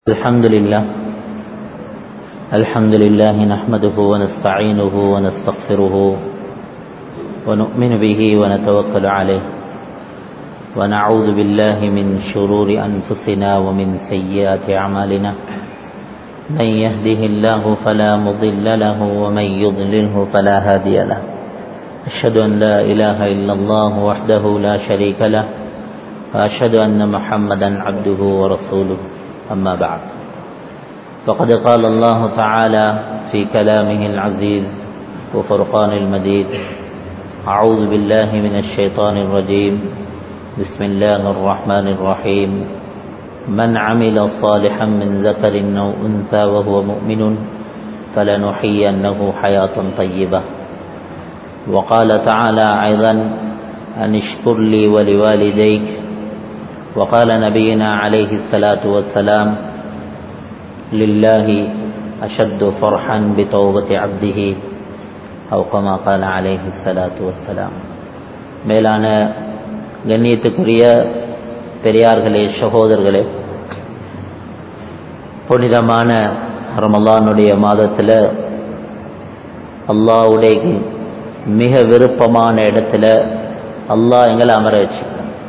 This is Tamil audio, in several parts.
الحمد لله الحمد لله نحمده ونستعينه ونستغفره ونؤمن به ونتوكل عليه ونعوذ بالله من شرور أنفسنا ومن سيئات أعمالنا من يهده الله فلا مضل له ومن يضلله فلا هادي له أشهد أن لا إله إلا الله وحده لا شريك له وأشهد أن محمدا عبده ورسوله أما بعد فقد قال الله تعالى في كلامه العزيز وفرقان المجيد أعوذ بالله من الشيطان الرجيم بسم الله الرحمن الرحيم من عمل صالحا من ذكر أو أنثى وهو مؤمن فلنحيينه حياة طيبة وقال تعالى أيضا أن اشكر لي ولوالديك وقال نبينا عليه الصلاة والسلام لله أشد فرحا بتوبة عبده أو كما قال عليه الصلاة والسلام மேலான கண்ணியத்துக்குரிய பெரியார்களே சகோதரர்களே புனிதமான ரமலானுடைய மாதத்தில் அல்லாவுடைய மிக விருப்பமான இடத்துல அல்லாஹ் எங்களை அமர வச்சு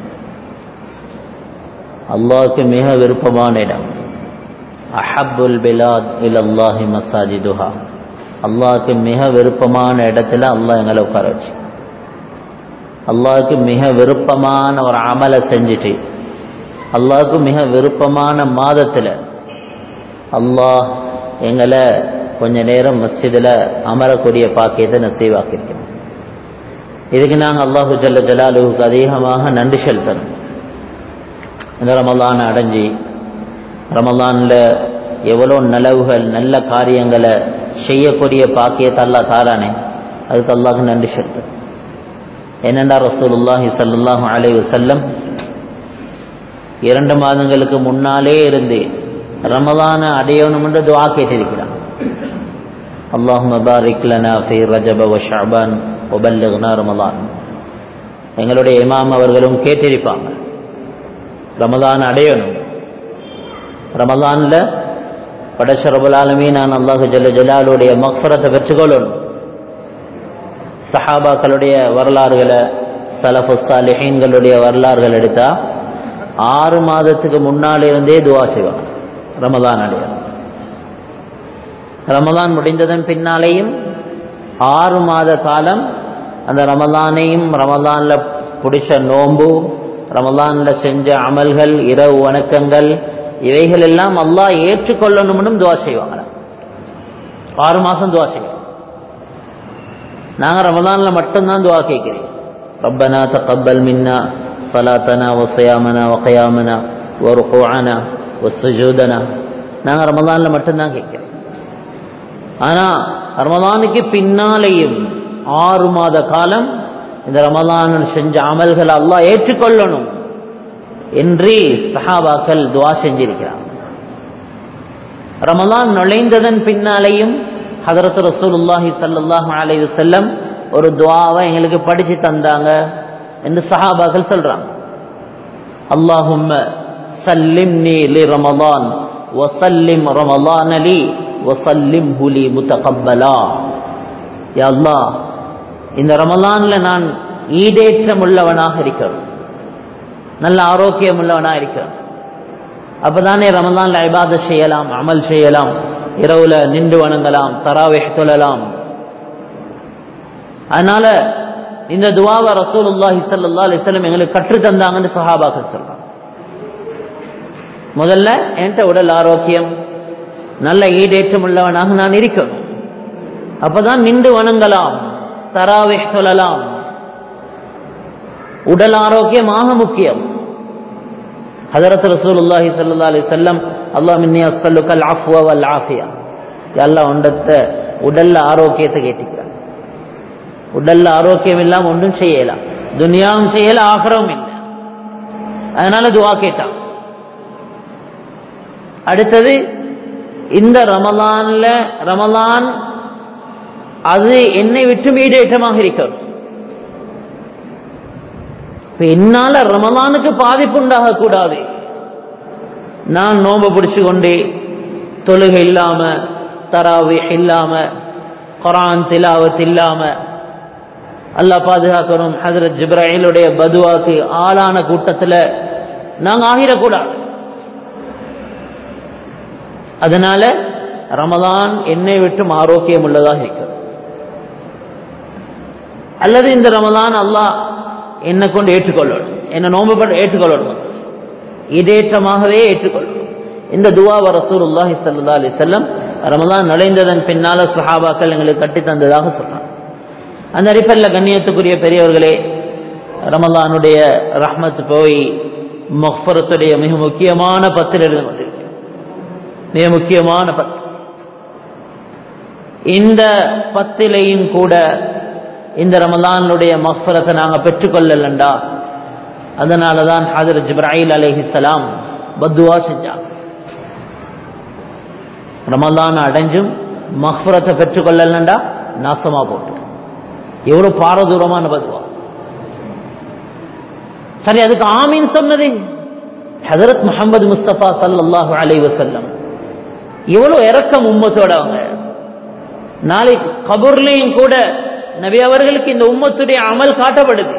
அல்லாஹுக்கு மிக விருப்பமான இடம் அஹப்புல் பிலாத் இல் அல்லாஹி மசாஜிதுஹா அல்லாஹுக்கு மிக விருப்பமான இடத்துல அல்லாஹ் எங்களை உட்கார வச்சு அல்லாஹுக்கு மிக விருப்பமான ஒரு அமலை செஞ்சுட்டு அல்லாஹுக்கு மிக விருப்பமான மாதத்தில் அல்லாஹ் எங்களை கொஞ்ச நேரம் மஸ்ஜிதில் அமரக்கூடிய பாக்கியத்தை நசீவாக்கியிருக்கோம் இதுக்கு நாங்கள் அல்லாஹு ஜல்ல ஜலாலுவுக்கு அதிகமாக நன்றி செலுத்தணும் இந்த ரமலானை அடைஞ்சி ரமலானில் எவ்வளோ நலவுகள் நல்ல காரியங்களை செய்யக்கூடிய பாக்கியத்தை அல்லா தாரானே அதுக்கு அல்லாஹ் நன்றி செலுத்து என்னென்னா ரசூலுல்லாஹி சல்லாஹூ அலை வசல்லம் இரண்டு மாதங்களுக்கு முன்னாலே இருந்து ரமலானை அடையணும் என்று துவா கேட்டிருக்கிறான் அல்லாஹும் பாரிக் லனா ஃபி ரஜப வ ஷஅபான் ஒபல்லுக்னா ரமலான் எங்களுடைய இமாம் அவர்களும் கேட்டிருப்பாங்க ரமதான் அடையணும் ரமதானில் படஷரபுல் ஆலமீ நான் அல்லாஹு ஜல்ல ஜலாலுடைய மக்ஃபரத்தை பெற்றுக்கொள்ளணும் சஹாபாக்களுடைய வரலாறுகளை சலஃபு சாலிஹீன்களுடைய வரலாறுகள் எடுத்தா ஆறு மாதத்துக்கு முன்னால் இருந்தே துவா செய்வாங்க ரமதான் அடையணும் ரமதான் முடிந்ததன் பின்னாலேயும் ஆறு மாத காலம் அந்த ரமதானையும் ரமதானில் பிடிச்ச நோம்பு ரமலானில் செஞ்ச அமல்கள் இரவு வணக்கங்கள் இவைகள் எல்லாம் அல்லாஹ் ஏற்றுக்கொள்ளணும்னு துவா செய்வாங்க ஆறு மாதம் துவா செய்வோம் நாங்கள் ரமலானில் மட்டும்தான் துவா கேட்கிறேன் ரப்பனா தகப்பல் மின்னா صلاتنا وصيامنا وقيامنا وركوعنا وسجودنا நாங்கள் ரமலானில் மட்டும்தான் கேட்கிறோம் ஆனால் ரமலானுக்கு பின்னாலேயும் ஆறு மாத காலம் இந்த ரமலான் செஞ்ச அமல்கள் அல்லாஹ் ஏற்றுக்கொள்ளணும் என்று சஹாபாக்கள் துவா செஞ்சிருக்கிறார் ரமலான் நுழைந்ததன் பின்னாலேயும் ஹதரத் ரசூலுல்லாஹி சல்லாஹ் அலை செல்லம் ஒரு துவாவை எங்களுக்கு படிச்சு தந்தாங்க என்று சஹாபாக்கள் சொல்றாங்க அல்லாஹும்ம சல்லிம் நீ லி ரமலான் வசல்லிம் ரமலான் அலி வசல்லிம் ஹுலி முத்தகப்பலா யா அல்லாஹ் இந்த ரமலான்ல நான் ஈடேற்றம் உள்ளவனாக இருக்கணும் நல்ல ஆரோக்கியம் உள்ளவனாக இருக்கணும் அப்பதானே ரமலான்ல ஐபாத செய்யலாம் அமல் செய்யலாம் இரவுல நின்று வணங்கலாம் தராவேஷ் தொழலாம் அதனால இந்த துவாவை ரசூலுல்லாஹி சல்லா அலிஸ்லம் எங்களுக்கு கற்று தந்தாங்கன்னு சஹாபாக்கள் சொல்றாங்க முதல்ல என்கிட்ட உடல் ஆரோக்கியம் நல்ல ஈடேற்றம் உள்ளவனாக நான் இருக்கணும் அப்பதான் நின்று வணங்கலாம் தராவிஷ் சொல்லலாம் உடல் ஆரோக்கியமாக முக்கியம் ஹதரத் ரசூலுல்லாஹி ஸல்லல்லாஹு அலைஹி வஸல்லம் அல்லாஹ் மின்னி அஸ்ஸலுக்கல் அஃப்வ வல் ஆஃபியா அல்லாஹ் உண்டத்த உடல்ல ஆரோக்கியத்தை கேட்டிக்கிறார் உடல்ல ஆரோக்கியம் இல்லாம ஒன்றும் செய்யலாம் துனியாவும் செய்யல ஆஃபரவும் இல்லை அதனால துவா கேட்டான் அடுத்தது இந்த ரமலான்ல ரமலான் அது என்னை விட்டு மீடேற்றமாக இருக்கணும் என்னால ரமலானுக்கு பாதிப்பு உண்டாக கூடாது நான் நோம்பு பிடிச்சு கொண்டே தொழுகை இல்லாம தராவி இல்லாம குரான் திலாவத் இல்லாம அல்லாஹ் பாதுகாக்கணும் ஹசரத் ஜிப்ராஹிலுடைய பதுவாக்கு ஆளான கூட்டத்தில் நாங்கள் ஆகிடக்கூடாது அதனால ரமதான் என்னை விட்டும் ஆரோக்கியம் உள்ளதாக இருக்கிறது அல்லது இந்த ரமதான் அல்லாஹ் என்னை கொண்டு ஏற்றுக்கொள்ளணும் என்ன நோம்பு பண்ண ஏற்றுக்கொள்ளணும் இதேற்றமாகவே ஏற்றுக்கொள்ளணும் இந்த துவாவை ரசூலுல்லாஹி ஸல்லல்லாஹு அலைஹி வஸல்லம் ரமதான் நுழைந்ததன் பின்னால சஹாபாக்கள் எங்களுக்கு கட்டி தந்ததாக சொல்றாங்க அந்த அடிப்படையில் கண்ணியத்துக்குரிய பெரியவர்களே ரமலானுடைய ரஹ்மத் போய் மஃபரத்துடைய மிக முக்கியமான பத்தில் எழுத கொண்டிருக்கிறது மிக முக்கியமான பத்து இந்த பத்திலையும் கூட இந்த ரமலானுடைய மஃபரத்தை நாங்கள் பெற்றுக்கொள்ளலண்டா அதனால தான் ஹதர் ஜிப்ராஹில் அலைஹிஸ்ஸலாம் பத்துவா செஞ்சாங்க ரமலான் அடைஞ்சும் மஃபரத்தை பெற்றுக்கொள்ளலண்டா நாசமா போட்டு எவ்வளவு பாரதூரமான பதுவா சரி அதுக்கு ஆமீன் சொன்னது ஹசரத் முகமது முஸ்தபா சல்லாஹூ அலை வசல்லம் எவ்வளவு இறக்கம் உம்மத்தோட அவங்க நாளை கபூர்லையும் கூட நபி அவர்களுக்கு இந்த உம்மத்துடைய அமல் காட்டப்படுது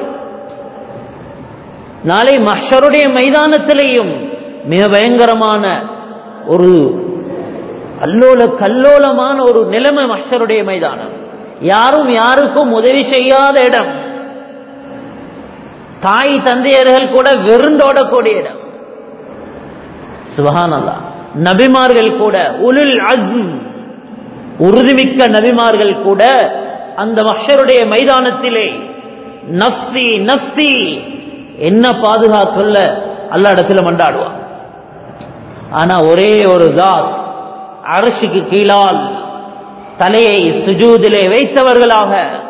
நாளை மஷருடைய மைதானத்திலேயும் மிக பயங்கரமான ஒரு அல்லோல கல்லோலமான ஒரு நிலைமை மஷருடைய மைதானம் யாரும் யாருக்கும் உதவி செய்யாத இடம் தாய் தந்தையர்கள் கூட வெறுந்தோடக்கூடிய இடம் சுபஹானல்லா நபிமார்கள் கூட உலுல் அஸ்ம் உறுதிமிக்க நபிமார்கள் கூட அந்த மஷருடைய மைதானத்திலே நஃப்சி நஃப்சி என்ன பாதுகாக்கொள்ள அல்ல இடத்துல மண்டாடுவான் ஆனா ஒரே ஒரு தாத் அரசுக்கு கீழால் தலையை சுஜூதிலே வைத்தவர்களாக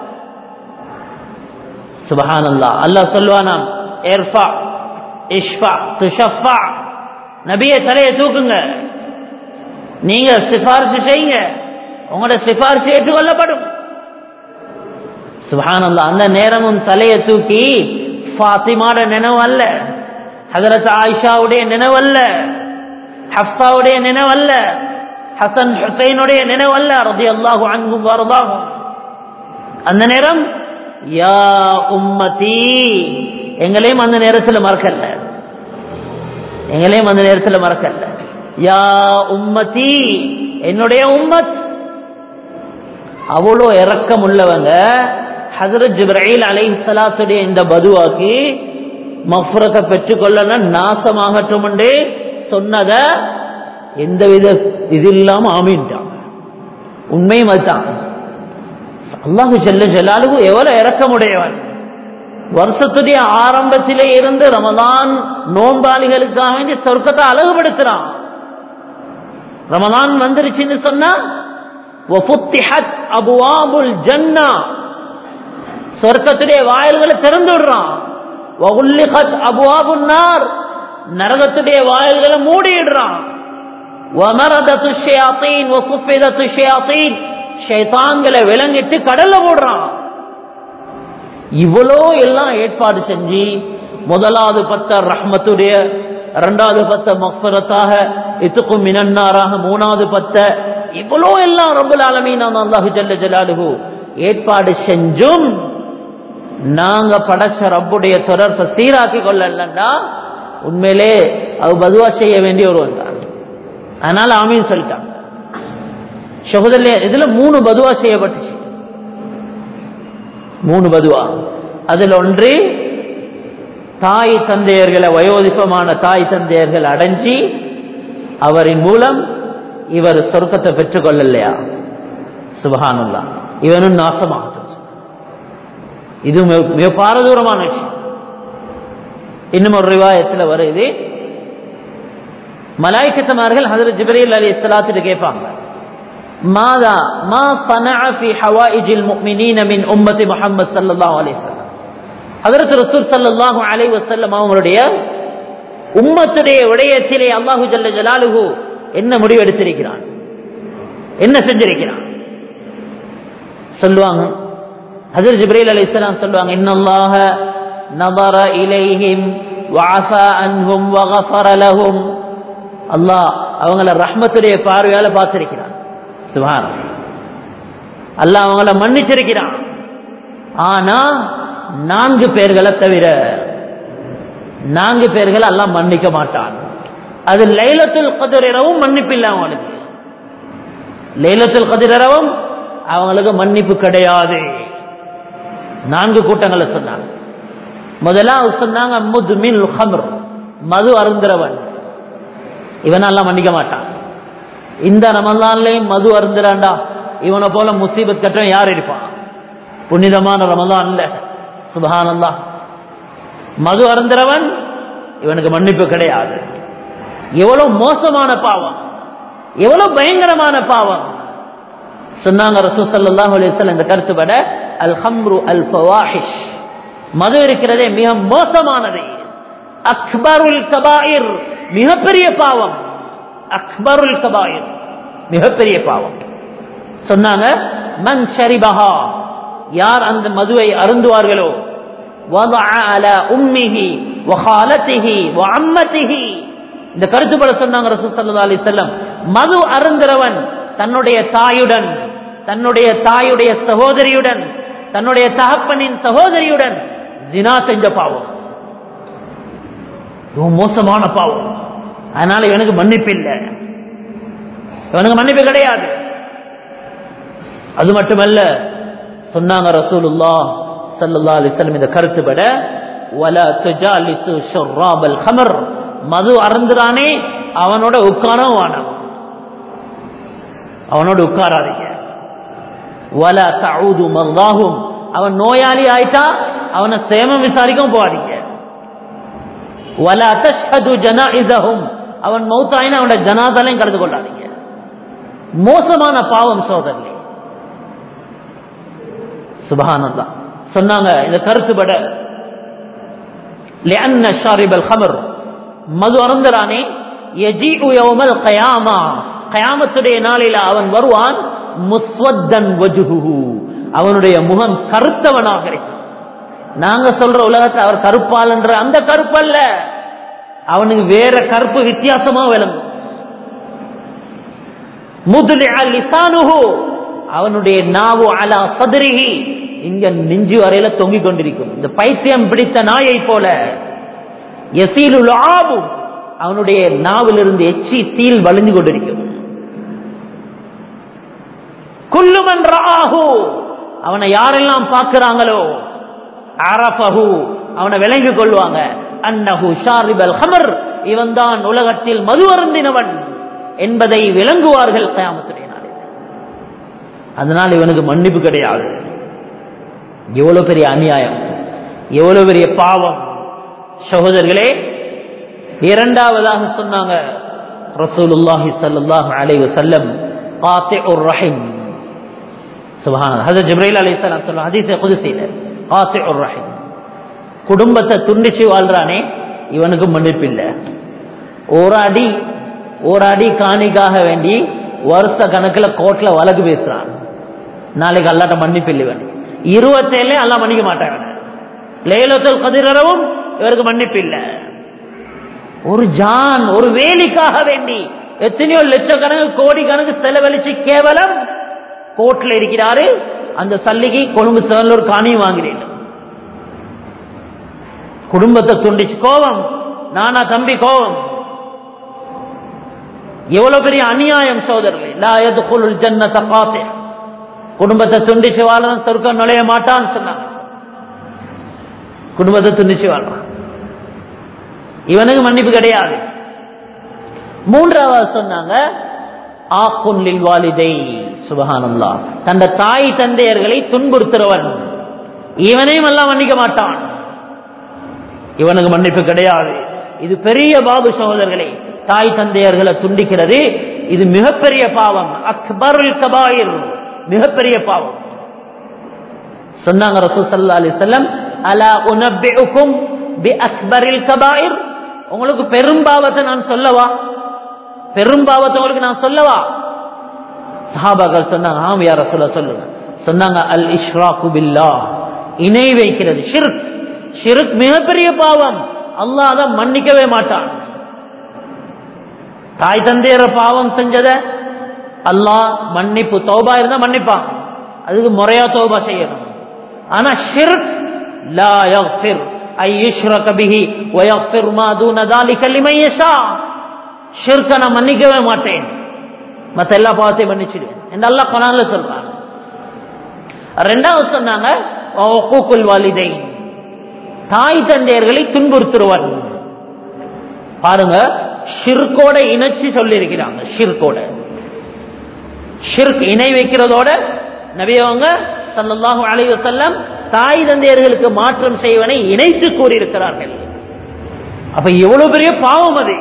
சுபஹானல்லா அல்லாஹ் சொல்வானாம் எர்ஃபா இஷ்ஃபா துஷஃபா நபிய தலையை தூக்குங்க நீங்க சிபாரிசு செய்யுங்க உங்களோட சிபாரிசு ஏற்றுக்கொள்ளப்படும் சுபஹானல்லா அந்த நேரமும் தலையை தூக்கி ஃபாத்திமாட நினைவு அல்ல ஹதரத் ஆயிஷாவுடைய நினைவு அல்ல ஹஃப்சாவுடைய நினைவு அல்ல ஹசன் ஹுசைனுடைய நினைவு அல்ல ரதி அல்லாஹு அன்பும் வரதாகும் அந்த நேரம் யா உம்மதி எங்களையும் அந்த நேரத்தில் மறக்கல்ல எங்களையும் அந்த நேரத்தில் மறக்கல்ல யா உம்மதி என்னுடைய உம்மத் அவ்வளோ இறக்கம் உள்ளவங்க ஹசரத் ஜிப்ரஹீல் அலை சலாத்துடைய இந்த பதுவாக்கு மஃபரத்தை பெற்றுக்கொள்ளணும் நாசமாகட்டும் சொன்னத எந்தவித இது இல்லாம ஆமீன்ட்டான் உண்மையும் அதுதான் அல்லாஹு செல்ல ஜலாலுகு எவ்வளவு இறக்கமுடையவன் வருஷத்துடைய ஆரம்பத்திலே இருந்து ரமதான் நோம்பாளிகளுக்காக வேண்டி சொர்க்கத்தை அழகுபடுத்துறான் ரமதான் வந்துருச்சுன்னு சொன்னா அபுவாபுல் ஜன்னா சொர்க்கத்துடைய வாயில்களை திறந்து விடுறான் அபுவாபுன்னார் நரகத்துடைய வாயில்களை மூடிடுறான் ஷைத்தான்களை விளங்கிட்டு கடல்ல போடுறான் இவ்வளோ எல்லாம் ஏற்பாடு செஞ்சு முதலாவது பத்த ரஹ்மத்துடைய இரண்டாவது பத்த மக்பரத்தாக இத்துக்கும் மினன்னாராக மூணாவது பத்த இவ்வளோ எல்லாம் ரொம்ப ஆலமீன் அல்லாஹு ஜல்ல ஜலாலுகு ஏற்பாடு செஞ்சும் நாங்க படைச்ச ரப்புடைய தொடர்பை சீராக்கி கொள்ளலன்னா உண்மையிலே அது பதுவா செய்ய வேண்டிய ஒருவன் தான் அதனால ஆமீன் சொல்லிட்டாங்க சகோதரே இதுல மூணு பதுவா செய்யப்பட்டுச்சு மூணு பதுவா அதுல ஒன்று தாய் தந்தையர்களை வயோதிபமான தாய் தந்தையர்கள் அடைஞ்சி அவரின் மூலம் இவர் சொர்க்கத்தை பெற்றுக்கொள்ளலையா சுபகானுல்லா இவனும் நாசமாகும் இது மிக பாரதூரமான விஷயம் இன்னும் ஒரு ரிவாயத்தில் வருது மலாய்க்கத்தமார்கள் ஹசரத் ஜிப்ரீல் அலி இஸ்லாத்திட்டு கேட்பாங்க மாதா மா صنع في حوائج المؤمنين من امه محمد صلى الله عليه وسلم ஹஜரத் ரசூல் ஸல்லல்லாஹு அலைஹி வஸல்லம் அவங்களுடைய உம்மத்துடைய விடயத்திலே அல்லாஹு ஜல்ல ஜலாலுஹு என்ன முடிவெடுத்திருக்கிறான் என்ன செஞ்சிருக்கிறான் சொல்லுவாங்க ஹஜர் ஜிப்ரீல் அலைஹிஸ்ஸலாம் சொல்லுவாங்க இன்னல்லாஹ நபர இலைஹிம் வஅஃபா அன்ஹும் வகஃபர லஹும் அல்லாஹ் அவங்கள ரஹ்மத்துடைய பார்வையால பார்த்திருக்கிறான் சுபான் அல்லாஹ் அவங்கள மன்னிச்சிருக்கிறான் ஆனா நான்கு பேர்களை தவிர நான்கு பேர்களை அல்லாஹ் மன்னிக்க மாட்டான் அது லைலத்துல் கதிர் இரவும் மன்னிப்பு இல்லை அவங்களுக்கு லைலத்துல் கதிர் இரவும் அவங்களுக்கு மன்னிப்பு கிடையாது நான்கு கூட்டங்களை சொன்னாங்க முதலாவது சொன்னாங்க முதுமில் ஹம்ர் மது அருந்திரவன் இவனெல்லாம் மன்னிக்க மாட்டான் இந்த ரமலான்லையும் மது அருந்துறான்டா இவனை போல முசீபத் கட்டவன் யார் இருப்பான் புனிதமான ரமலான் இல்ல சுபஹானல்லா மது அருந்திரவன் இவனுக்கு மன்னிப்பு கிடையாது எவ்வளவு மோசமான பாவம் எவ்வளவு பயங்கரமான பாவம் சொன்னாங்க ரசூல் ஸல்லல்லாஹு அலைஹி வஸல்லம் இந்த கருத்துப்பட அல் ஹம்ரு அல் ஃபவாஹிஷ் மது இருக்கிறதே மிக மோசமானது அக்பருல் கபாயிர் மிகப்பெரிய பாவம் அக்பருல் கபாயிர் மிகப்பெரிய பாவம் சொன்னாங்க மன் ஷரிபஹா யார் அந்த மதுவை அருந்துவார்களோ وضع على امه وخالته وعمته இந்த கருத்துப்பட சொன்னாங்க ரசூல் ஸல்லல்லாஹு அலைஹி வஸல்லம் மது அருந்திரவன் தன்னுடைய தாயுடன் தன்னுடைய தாயுடைய சகோதரியுடன் தன்னுடைய தகப்பனின் சகோதரியுடன் ஜினா செஞ்ச பாவம் ரொம்ப மோசமான பாவம் அதனால இவனுக்கு மன்னிப்பு இல்லை இவனுக்கு மன்னிப்பு கிடையாது அது மட்டுமல்ல சொன்னாங்க ரசூலுல்லா ஸல்லல்லாஹு அலைஹி வஸல்லம் இந்த கருத்துப்பட வலா துஜாலிசு ஷர்ராபல் ஹமர் மது அருந்துறானே அவனோட உட்காரவும் வேணாம் அவனோட உட்காராதீங்க வலா தஊது மர்தாஹும் அவன் நோயாளி ஆயிட்டா அவனை சேமம் விசாரிக்கவும் போகாதீங்க வலா தஷ்ஹது ஜனாஇஸஹும் அவன் மௌத்தாயினா அவனோட ஜனாதாலையும் கலந்து கொள்ளாதீங்க மோசமான பாவம் சோதரி சுபஹானல்லாஹ் சொன்னாங்க இந்த கருத்துப்பட لأن شارب الخمر மது அருந்தரானே யஜீஉ யௌமல் கயாமா கயாமத்துடைய நாளில் அவன் வருவான் முஸ்வத்தன் வஜுஹு அவனுடைய முகம் கருத்தவனாக இருக்கும் நாங்க சொல்ற உலகத்தில் அவர் கருப்பாளன்ற அந்த கருப்பு அல்ல அவனுக்கு வேற கருப்பு வித்தியாசமா விளங்கும் முதலி லிசானுஹு அவனுடைய நாவு அலா சதுரிஹி இங்க நெஞ்சு வரையில தொங்கிக் கொண்டிருக்கும் இந்த பைத்தியம் பிடித்த நாயை போல எசீலுல் ஆபு அவனுடைய நாவிலிருந்து எச்சி சீல் வலிஞ்சு கொண்டிருக்கும் குல்லுமன் ராஹு அவனை யாரெல்லாம் பார்க்கிறாங்களோ அரஃபஹு அவனை விளங்கி கொள்வாங்க அன்னஹு ஷாரிபல் ஹமர் இவன் தான் உலகத்தில் மது அருந்தினவன் என்பதை விளங்குவார்கள் கயாமத்துடைய நாளில் அதனால் இவனுக்கு மன்னிப்பு கிடையாது எவ்வளவு பெரிய அநியாயம் எவ்வளவு பெரிய பாவம் சகோதரர்களே இரண்டாவதாக சொன்னாங்க ரசூலுல்லாஹி ஸல்லல்லாஹு அலைஹி வஸல்லம் காத்திஉர் ரஹீம் சுப்ஹானல்லாஹ் ஹஜ்ரத் ஜிப்ரீல் அலைஹிஸ்ஸலாம் சொல்ல ஹதீஸே குதுசில காத்திஉர் ரஹீம் குடும்பத்தை துண்டிச்சு வாழ்றானே இவனுக்கு மன்னிப்பு இல்லை ஒரு அடி ஒரு அடி காணிக்காக வேண்டி வருஷ கணக்கில் கோர்ட்ல வழக்கு பேசுறான் நாளைக்கு அல்லாட்ட மன்னிப்பு இல்லை இவன் இருபத்தேழு எல்லாம் மன்னிக்க மாட்டாங்க லேலத்தில் கதிரவும் இவருக்கு மன்னிப்பு இல்லை ஒரு ஜான் ஒரு வேலிக்காக வேண்டி எத்தனையோ லட்சக்கணக்கு கோடி கணக்கு செலவழிச்சு கேவலம் கோர்ட்ல இருக்கிறாரு அந்த சல்லிக்கு கொழும்பு சிறந்தூர் காணியும் வாங்கினேன் குடும்பத்தை துண்டிச்சு கோபம் நானா தம்பி கோபம் எவ்வளவு பெரிய அநியாயம் சோதரர்களே லா யதுகுலுல் ஜன்னத காத்தி குடும்பத்தை துண்டிச்சு வாழணும் சொர்க்கம் நுழைய மாட்டான்னு சொன்னாங்க குடும்பத்தை துண்டிச்சு வாழ்றான் இவனுக்கு மன்னிப்பு கிடையாது மூன்றாவது சொன்னாங்க ஆக்குன்லில் வாலிதை சுபஹானல்லா தந்த தாய் தந்தையர்களை துன்புறுத்துறவன் இவனையும் எல்லாம் மன்னிக்க மாட்டான் இவனுக்கு மன்னிப்பு கிடையாது இது பெரிய பாபு சகோதரர்களே தாய் தந்தையர்களை துண்டிக்கிறது இது மிகப்பெரிய பாவம் அக்பருல் கபாயிர் மிகப்பெரிய பாவம் சொன்னாங்க ரசூல் ஸல்லல்லாஹு அலைஹி வஸல்லம் அலா உனப்பிஉக்கும் பி அக்பரில் கபாயிர் உங்களுக்கு பெரும்பாவத்தை நான் சொல்லவா பெரும்பாவத்தை உங்களுக்கு நான் சொல்லவா சஹாபாக்கள் சொன்னாங்க ஆம் யார் ரசூல சொல்லுங்க சொன்னாங்க அல் இஷ்ராக்கு பில்லா இணை வைக்கிறது ஷிர்க் ஷிர்க் மிகப்பெரிய பாவம் அல்லாஹ் அதை மன்னிக்கவே மாட்டான் தாய் தந்தையர பாவம் செஞ்சத அல்லாஹ் மன்னிப்பு தௌபா இருந்தா மன்னிப்பான் அதுக்கு முறையா தௌபா செய்யணும் ஆனா ஷிர்க் லா யக்ஃபிர் ஐ யுஷ்ரக பிஹி வ யக்ஃபிர் மா தூன ذلك لمن يشاء ஷிர்க நான் மன்னிக்கவே மாட்டேன் மத்த எல்லா பாவத்தையும் மன்னிச்சிடுவேன் என்று அல்லாஹ் குர்ஆன்ல சொல்றான் ரெண்டாவது சொன்னாங்க வஹுகுல் வாலிதைன் தாய் தந்தையர்களை துன்புறுத்துருவன் பாருங்க ஷிர்கோட இணைச்சு சொல்லி இருக்கிறாங்க ஷிர்கோட ஷிர்க் இணை வைக்கிறதோட நபியவங்க சல்லல்லாஹு அலைஹி வஸல்லம் தாய் தந்தையர்களுக்கு மாற்றம் செய்வனை இணைத்து கூறியிருக்கிறார்கள் அப்ப எவ்வளவு பெரிய பாவம் அது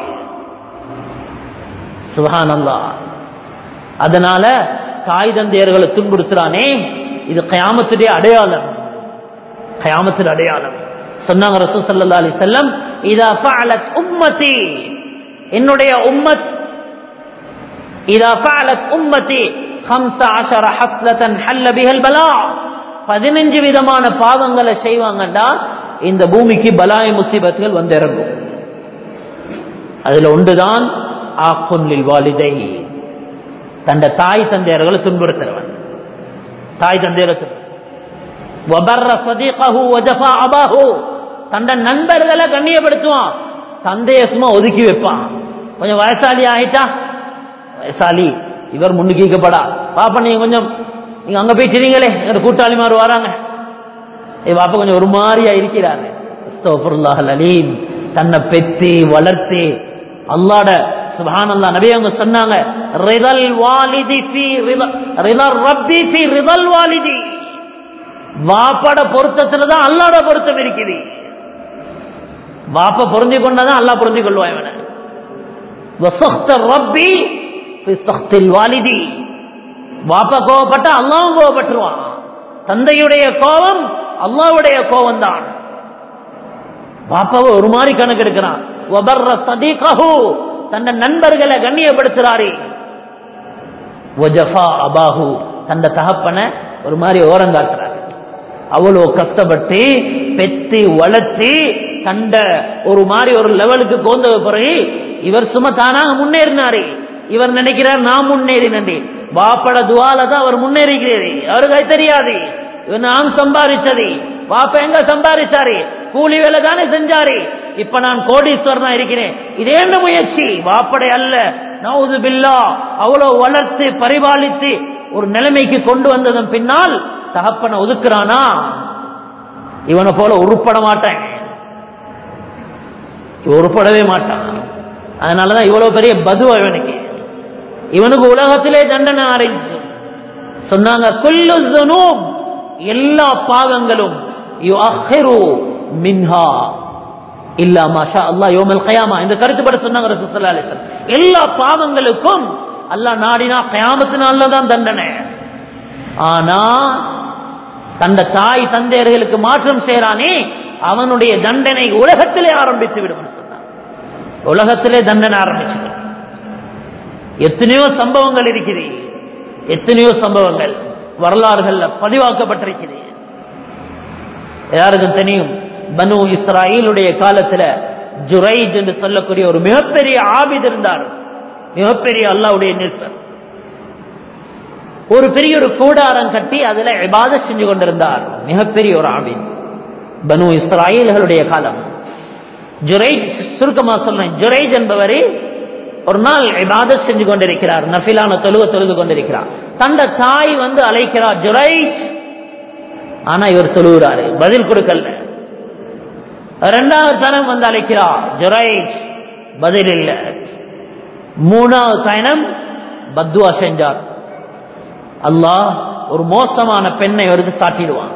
சுபஹானல்லா அதனால தாய் தந்தையர்களை துன்புறுத்துறானே இது கயாமத்துடைய அடையாளம் கயாமத்தில் அடையாளம் சொன்னாங்க ரசூல் ஸல்லல்லாஹு அலைஹி வஸல்லம் இதா ஃபஅலத் உம்மதி என்னுடைய உம்மத் இதா ஃபஅலத் உம்மதி 15 ஹஸ்லத்தன் ஹல்ல பிஹல் பலா 15 விதமான பாவங்களை செய்வாங்கடா இந்த பூமிக்கு பலாய் முசீபத்துகள் வந்து இறங்கும் அதுல ஒன்றுதான் ஆக்குன்லில் வாலிதை தந்த தாய் தந்தையர்களை துன்புறுத்துறவன் தாய் தந்தையரை வபர்ர சதீகஹு வஜஃபா அபாஹு தந்த நண்பர்களை கண்ணியப்படுத்துவான் தந்தைய சும்மா ஒதுக்கி வைப்பான் கொஞ்சம் வயசாலி ஆயிட்டா வயசாலி இவர் முன்னுக்கிக்கப்படா பாப்பா நீங்க கொஞ்சம் நீங்க அங்க போய் தெரியுங்களே எங்க கூட்டாளி மாதிரி வராங்க ஏ பாப்பா கொஞ்சம் ஒரு மாதிரியா இருக்கிறாரு அஸ்தோஃபுல்லாஹ் அலீம் தன்னை பெத்து வளர்த்து அல்லாட சுபஹானல்லா நபி அவங்க சொன்னாங்க ரிதல் வாலிதி ஃபி ரிதல் ரப்பி ஃபி ரிதல் வாலிதி வாப்பாட பொருத்தத்துல தான் அல்லாட பொருத்தம் இருக்குது வாப்ப பொருந்தி கொண்டாதான் அல்லாஹ் பொருந்தி கொள்வான் இவனை வசக்த ரப்பி ஃபி சக்தில் வாலிதி வாப்பா கோவப்பட்டா அல்லாவும் கோவப்பட்டுருவான் தந்தையுடைய கோபம் அல்லாவுடைய கோபம் தான் பாப்பாவை ஒரு மாதிரி கணக்கு எடுக்கிறான் வபர்ர சதீகஹு தன்னை நண்பர்களை கண்ணியப்படுத்துறாரு வஜஃபா அபாஹு தந்த தகப்பனை ஒரு மாதிரி ஓரங்காட்டுறாரு அவ்வளோ கஷ்டப்பட்டு பெத்து வளர்த்து கண்ட ஒரு மாதிரி ஒரு லெவலுக்கு கோந்த பிறகு இவர் சும்மா தானாக முன்னேறினாரு இவர் நினைக்கிறார் நான் முன்னேறினே வாப்பட துவால தான் அவர் முன்னேறிக்கிறாரு அவருக்கு அது தெரியாது இவர் நான் சம்பாதிச்சது வாப்ப எங்க சம்பாதிச்சாரு கூலி வேலை தானே செஞ்சாரு இப்ப நான் கோடீஸ்வரனா இருக்கிறேன் இதே என்ன முயற்சி வாப்படை அல்ல நவுது பில்லா அவ்வளவு வளர்த்து பரிபாலித்து ஒரு நிலைமைக்கு கொண்டு வந்ததன் பின்னால் தகப்பனை ஒதுக்குறானா இவனை போல உருப்பட மாட்டேன் இவன் உருப்படவே மாட்டான் அதனாலதான் இவ்வளவு பெரிய பதுவா இவனுக்கு இவனுக்கு உலகத்திலே தண்டனை ஆரம்பிச்சு சொன்னாங்க குல்லு துனூப் எல்லா பாவங்களும் யுஅஹிரு மின்ஹா இல்லா மாஷா அல்லாஹ் யௌமல் கயாமா இந்த கருத்துப்பட சொன்னாங்க ரசூல் ஸல்லல்லாஹு அலைஹி வஸல்லம் எல்லா பாவங்களுக்கும் அல்லாஹ் நாடினா கயாமத்தினால தான் தண்டனை ஆனா தந்த தாய் தந்தையர்களுக்கு மாற்றம் செய்யறானே அவனுடைய தண்டனை உலகத்திலே ஆரம்பித்து விடும் சொன்னான் உலகத்திலே தண்டனை ஆரம்பிச்சு எத்தனையோ சம்பவங்கள் இருக்குது எத்தனையோ சம்பவங்கள் வரலாறுகள்ல பதிவாக்கப்பட்டிருக்குது யாருக்கும் தெரியும் பனு இஸ்ராயிலுடைய காலத்துல ஜுரைஜ் என்று சொல்லக்கூடிய ஒரு மிகப்பெரிய ஆபித் இருந்தார் மிகப்பெரிய அல்லாவுடைய நிற்பர் ஒரு பெரிய ஒரு கூடாரம் கட்டி அதுல இபாத செஞ்சு கொண்டிருந்தார் மிகப்பெரிய ஒரு ஆபித் பனு இஸ்ராயல்களுடைய காலம் ஜுரைஜ் சுருக்கமா சொல்றேன் ஜுரைஜ் என்பவரை ஒரு நாள் இபாதத் செஞ்சு கொண்டிருக்கிறார் நஃபிலான தொழுக தொழுது கொண்டிருக்கிறார் தந்த தாய் வந்து அழைக்கிறார் ஜுரைஜ் ஆனா இவர் தொழுகிறாரு பதில் கொடுக்கல இரண்டாவது தனம் வந்து அழைக்கிறார் ஜுரைஜ் பதில் இல்ல மூணாவது பயணம் பத்வா செஞ்சார் அல்லாஹ் ஒரு மோசமான பெண்ணை அவருக்கு சாட்டிடுவான்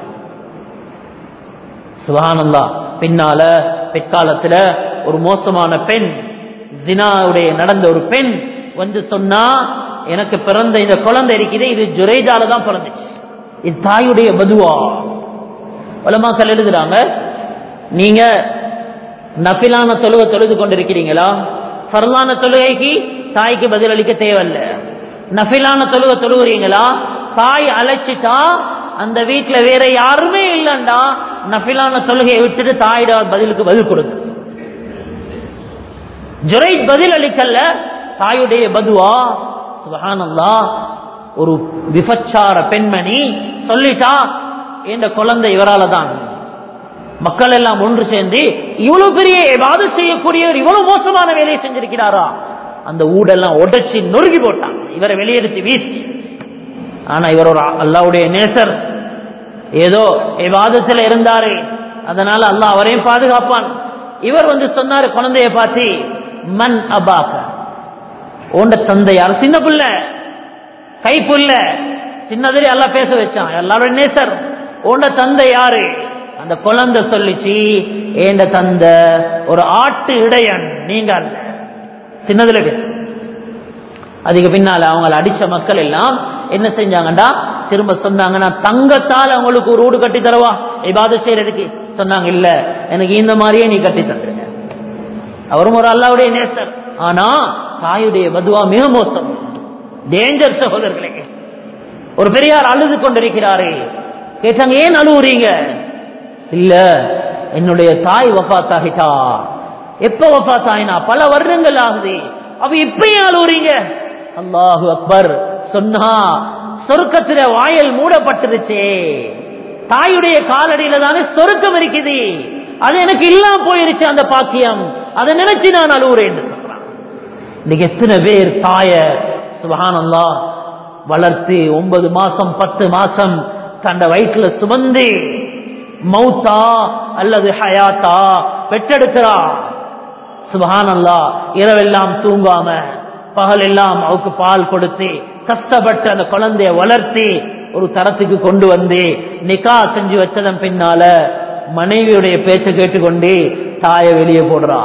சுபானந்தா பின்னால பிற்காலத்துல ஒரு மோசமான பெண் ஜினாவுடைய நடந்த ஒரு பெண் வந்து சொன்னா எனக்கு பிறந்த இந்த குழந்தை இருக்குது இது ஜுரேஜால தான் பிறந்துச்சு இது தாயுடைய பதுவா உலமாக்கள் எழுதுறாங்க நீங்க நஃபிலான தொழுகை தொழுது கொண்டிருக்கிறீங்களா ஃபர்லான தொழுகைக்கு தாய்க்கு பதில் அளிக்க தேவையில்ல நஃபிலான தொழுகை தொழுகிறீங்களா தாய் அழைச்சிட்டா அந்த வீட்டுல வேற யாருமே இல்லைண்டா நஃபிலான தொழுகையை விட்டுட்டு தாயிட பதிலுக்கு பதில் கொடுங்க ஜுரை பதில் அளிக்கல்ல தாயுடைய பதுவா சுபஹானல்லா ஒரு விபச்சார பெண்மணி சொல்லிட்டா என்ற குழந்தை இவரால தான் மக்கள் எல்லாம் ஒன்று சேர்ந்து இவ்வளவு பெரிய ஏதாவது செய்யக்கூடியவர் இவ்வளவு மோசமான வேலையை செஞ்சிருக்கிறாரா அந்த ஊடெல்லாம் உடைச்சி நொறுக்கி போட்டான் இவரை வெளியெடுத்து வீசி ஆனா இவர் ஒரு அல்லாவுடைய நேசர் ஏதோ விவாதத்தில் இருந்தாரு அதனால அல்லாஹ் அவரையும் பாதுகாப்பான் இவர் வந்து சொன்னாரு குழந்தைய பார்த்து மன் அபாக ஓண்ட தந்தையார் சின்ன பிள்ளை கைப்புள்ள சின்னதிலே எல்லாம் பேச வச்சான் எல்லாரோட நேசர் ஓண்ட தந்தை யாரு அந்த குழந்தை சொல்லிச்சு ஏண்ட தந்தை ஒரு ஆட்டு இடையன் நீங்க அல்ல சின்னதுல பேச அதுக்கு பின்னால அவங்கள அடிச்ச மக்கள் எல்லாம் என்ன செஞ்சாங்கடா திரும்ப சொன்னாங்க நான் தங்கத்தால் அவங்களுக்கு ஒரு ஊடு கட்டி தரவா இபாத செய்யறதுக்கு சொன்னாங்க இல்ல எனக்கு இந்த மாதிரியே நீ கட்டி தந்துருங்க அவரும் ஒரு அல்லாவுடைய நேசர் ஆனா தாயுடைய பதுவா மிக மோசம் டேஞ்சர் சகோதரர்களே ஒரு பெரியார் அழுது கொண்டிருக்கிறாரே கேட்டாங்க ஏன் அழுவுறீங்க இல்ல என்னுடைய தாய் வஃத்தாகிட்டா எப்ப வஃத்தாயினா பல வருடங்கள் ஆகுது அவ இப்பயும் அழுவுறீங்க அல்லாஹு அக்பர் சொன்னா சொருக்கத்துல வாயல் மூடப்பட்டுருச்சே தாயுடைய காலடியில தானே சொருக்கம் இருக்குது அது எனக்கு இல்லாம போயிருச்சு அந்த பாக்கியம் அதை நினைச்சு நான் அழுவுறேன் என்று சொல்றான் இன்னைக்கு எத்தனை பேர் தாய சுபஹானல்லா வளர்த்து ஒன்பது மாசம் பத்து மாசம் தண்ட வயிற்றுல சுமந்து மௌத்தா அல்லது ஹயாத்தா பெற்றெடுக்கிறா சுபஹானல்லா இரவெல்லாம் தூங்காம பகல் எல்லாம் அவருக்கு பால் கொடுத்து கஷ்டப்பட்டு அந்த குழந்தைய வளர்த்தி ஒரு தரத்துக்கு கொண்டு வந்து நிக்கா செஞ்சு வச்சதன் பின்னால மனைவியுடைய பேச்சை கேட்டுக்கொண்டு தாயை வெளியே போடுறா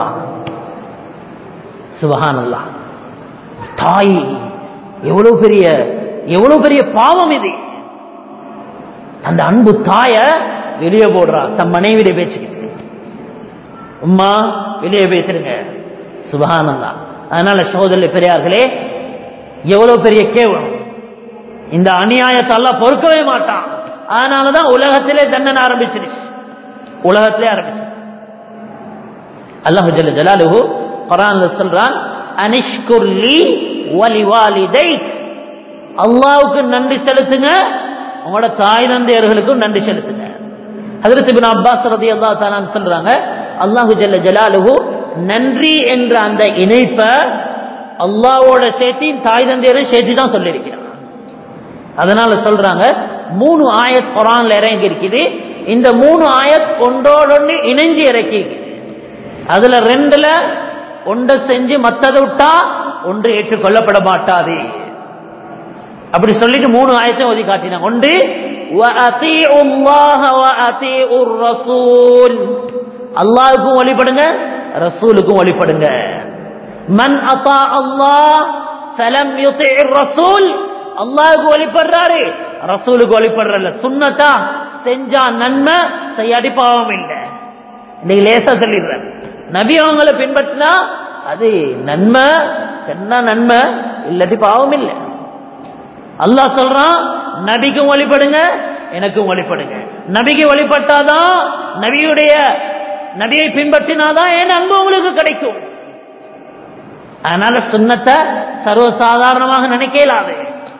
சுபஹானல்லா தாய் எவ்வளவு பெரிய எவ்வளவு பெரிய பாவம் இது அந்த அன்பு தாய வெளியே போடுறா தன் மனைவியுடைய பேச்சுக்கிட்டு உம்மா வெளியே பேசுறீங்க சுபஹானல்லா அதனால சோதரி பெரியார்களே எவ்வளவு பெரிய கேவலம் இந்த அநியாயத்தை எல்லாம் பொறுக்கவே மாட்டான் அதனாலதான் உலகத்திலே தண்டனை ஆரம்பிச்சிருச்சு உலகத்திலே ஆரம்பிச்சு அல்லாஹு ஜல்ல ஜலாலுஹு குரான்ல சொல்றான் அனிஷ்குர்லி வலி வாலிதை அல்லாவுக்கு நன்றி செலுத்துங்க உங்களோட தாய் தந்தையர்களுக்கும் நன்றி செலுத்துங்க ஹதரத் இப்னு அப்பாஸ் ரலியல்லாஹு தஆலா சொல்றாங்க அல்லாஹு ஜல்ல ஜலாலுஹு நன்றி என்ற அந்த இணைப்பை அல்லாவோட சேர்த்து தாய் தந்தையரை சேர்த்து தான் சொல்லியிருக்கிறான் அதனால சொல்றாங்க மூணு ஆயத் குரான்ல இறங்கி இருக்குது இந்த மூணு ஆயத் ஒன்றோடொன்று இணைஞ்சு இறக்கி அதுல ரெண்டுல ஒன்றை செஞ்சு மத்ததை விட்டா ஒன்று ஏற்றுக்கொள்ளப்பட மாட்டாது அப்படி சொல்லிட்டு மூணு ஆயத்தையும் ஒதுக்கி காட்டினாங்க ஒன்று وَأَطِيعُوا اللَّهَ وَأَطِيعُوا الرَّسُولَ அல்லாஹ்வுக்கும் வழிபடுங்க ரசூலுக்கும் வழிபடுங்க மன் அத்தா அல்லாஹ் ஃபலம் யுதிர் ரசூல் அல்லாஹ்வுக்கு வழிபடுறாரு ரசூலுக்கு வழிபடுறல சுன்னத்தா செஞ்சா நன்மை செய்யாடி பாவம் இல்லை இன்னைக்கு லேசா சொல்லிடுறேன் நபி அவங்களை பின்பற்றினா அது நன்மை சென்னா நன்மை இல்லாட்டி பாவம் இல்லை அல்லாஹ் சொல்றான் நபிக்கும் வழிபடுங்க எனக்கும் வழிபடுங்க நபிக்கு வழிபட்டாதான் நபியுடைய நபியை பின்பற்றினாதான் என் அன்பு உங்களுக்கு கிடைக்கும் அதனால சுண்ணத்தை சர்வசாதாரணமாக நினைக்கலாது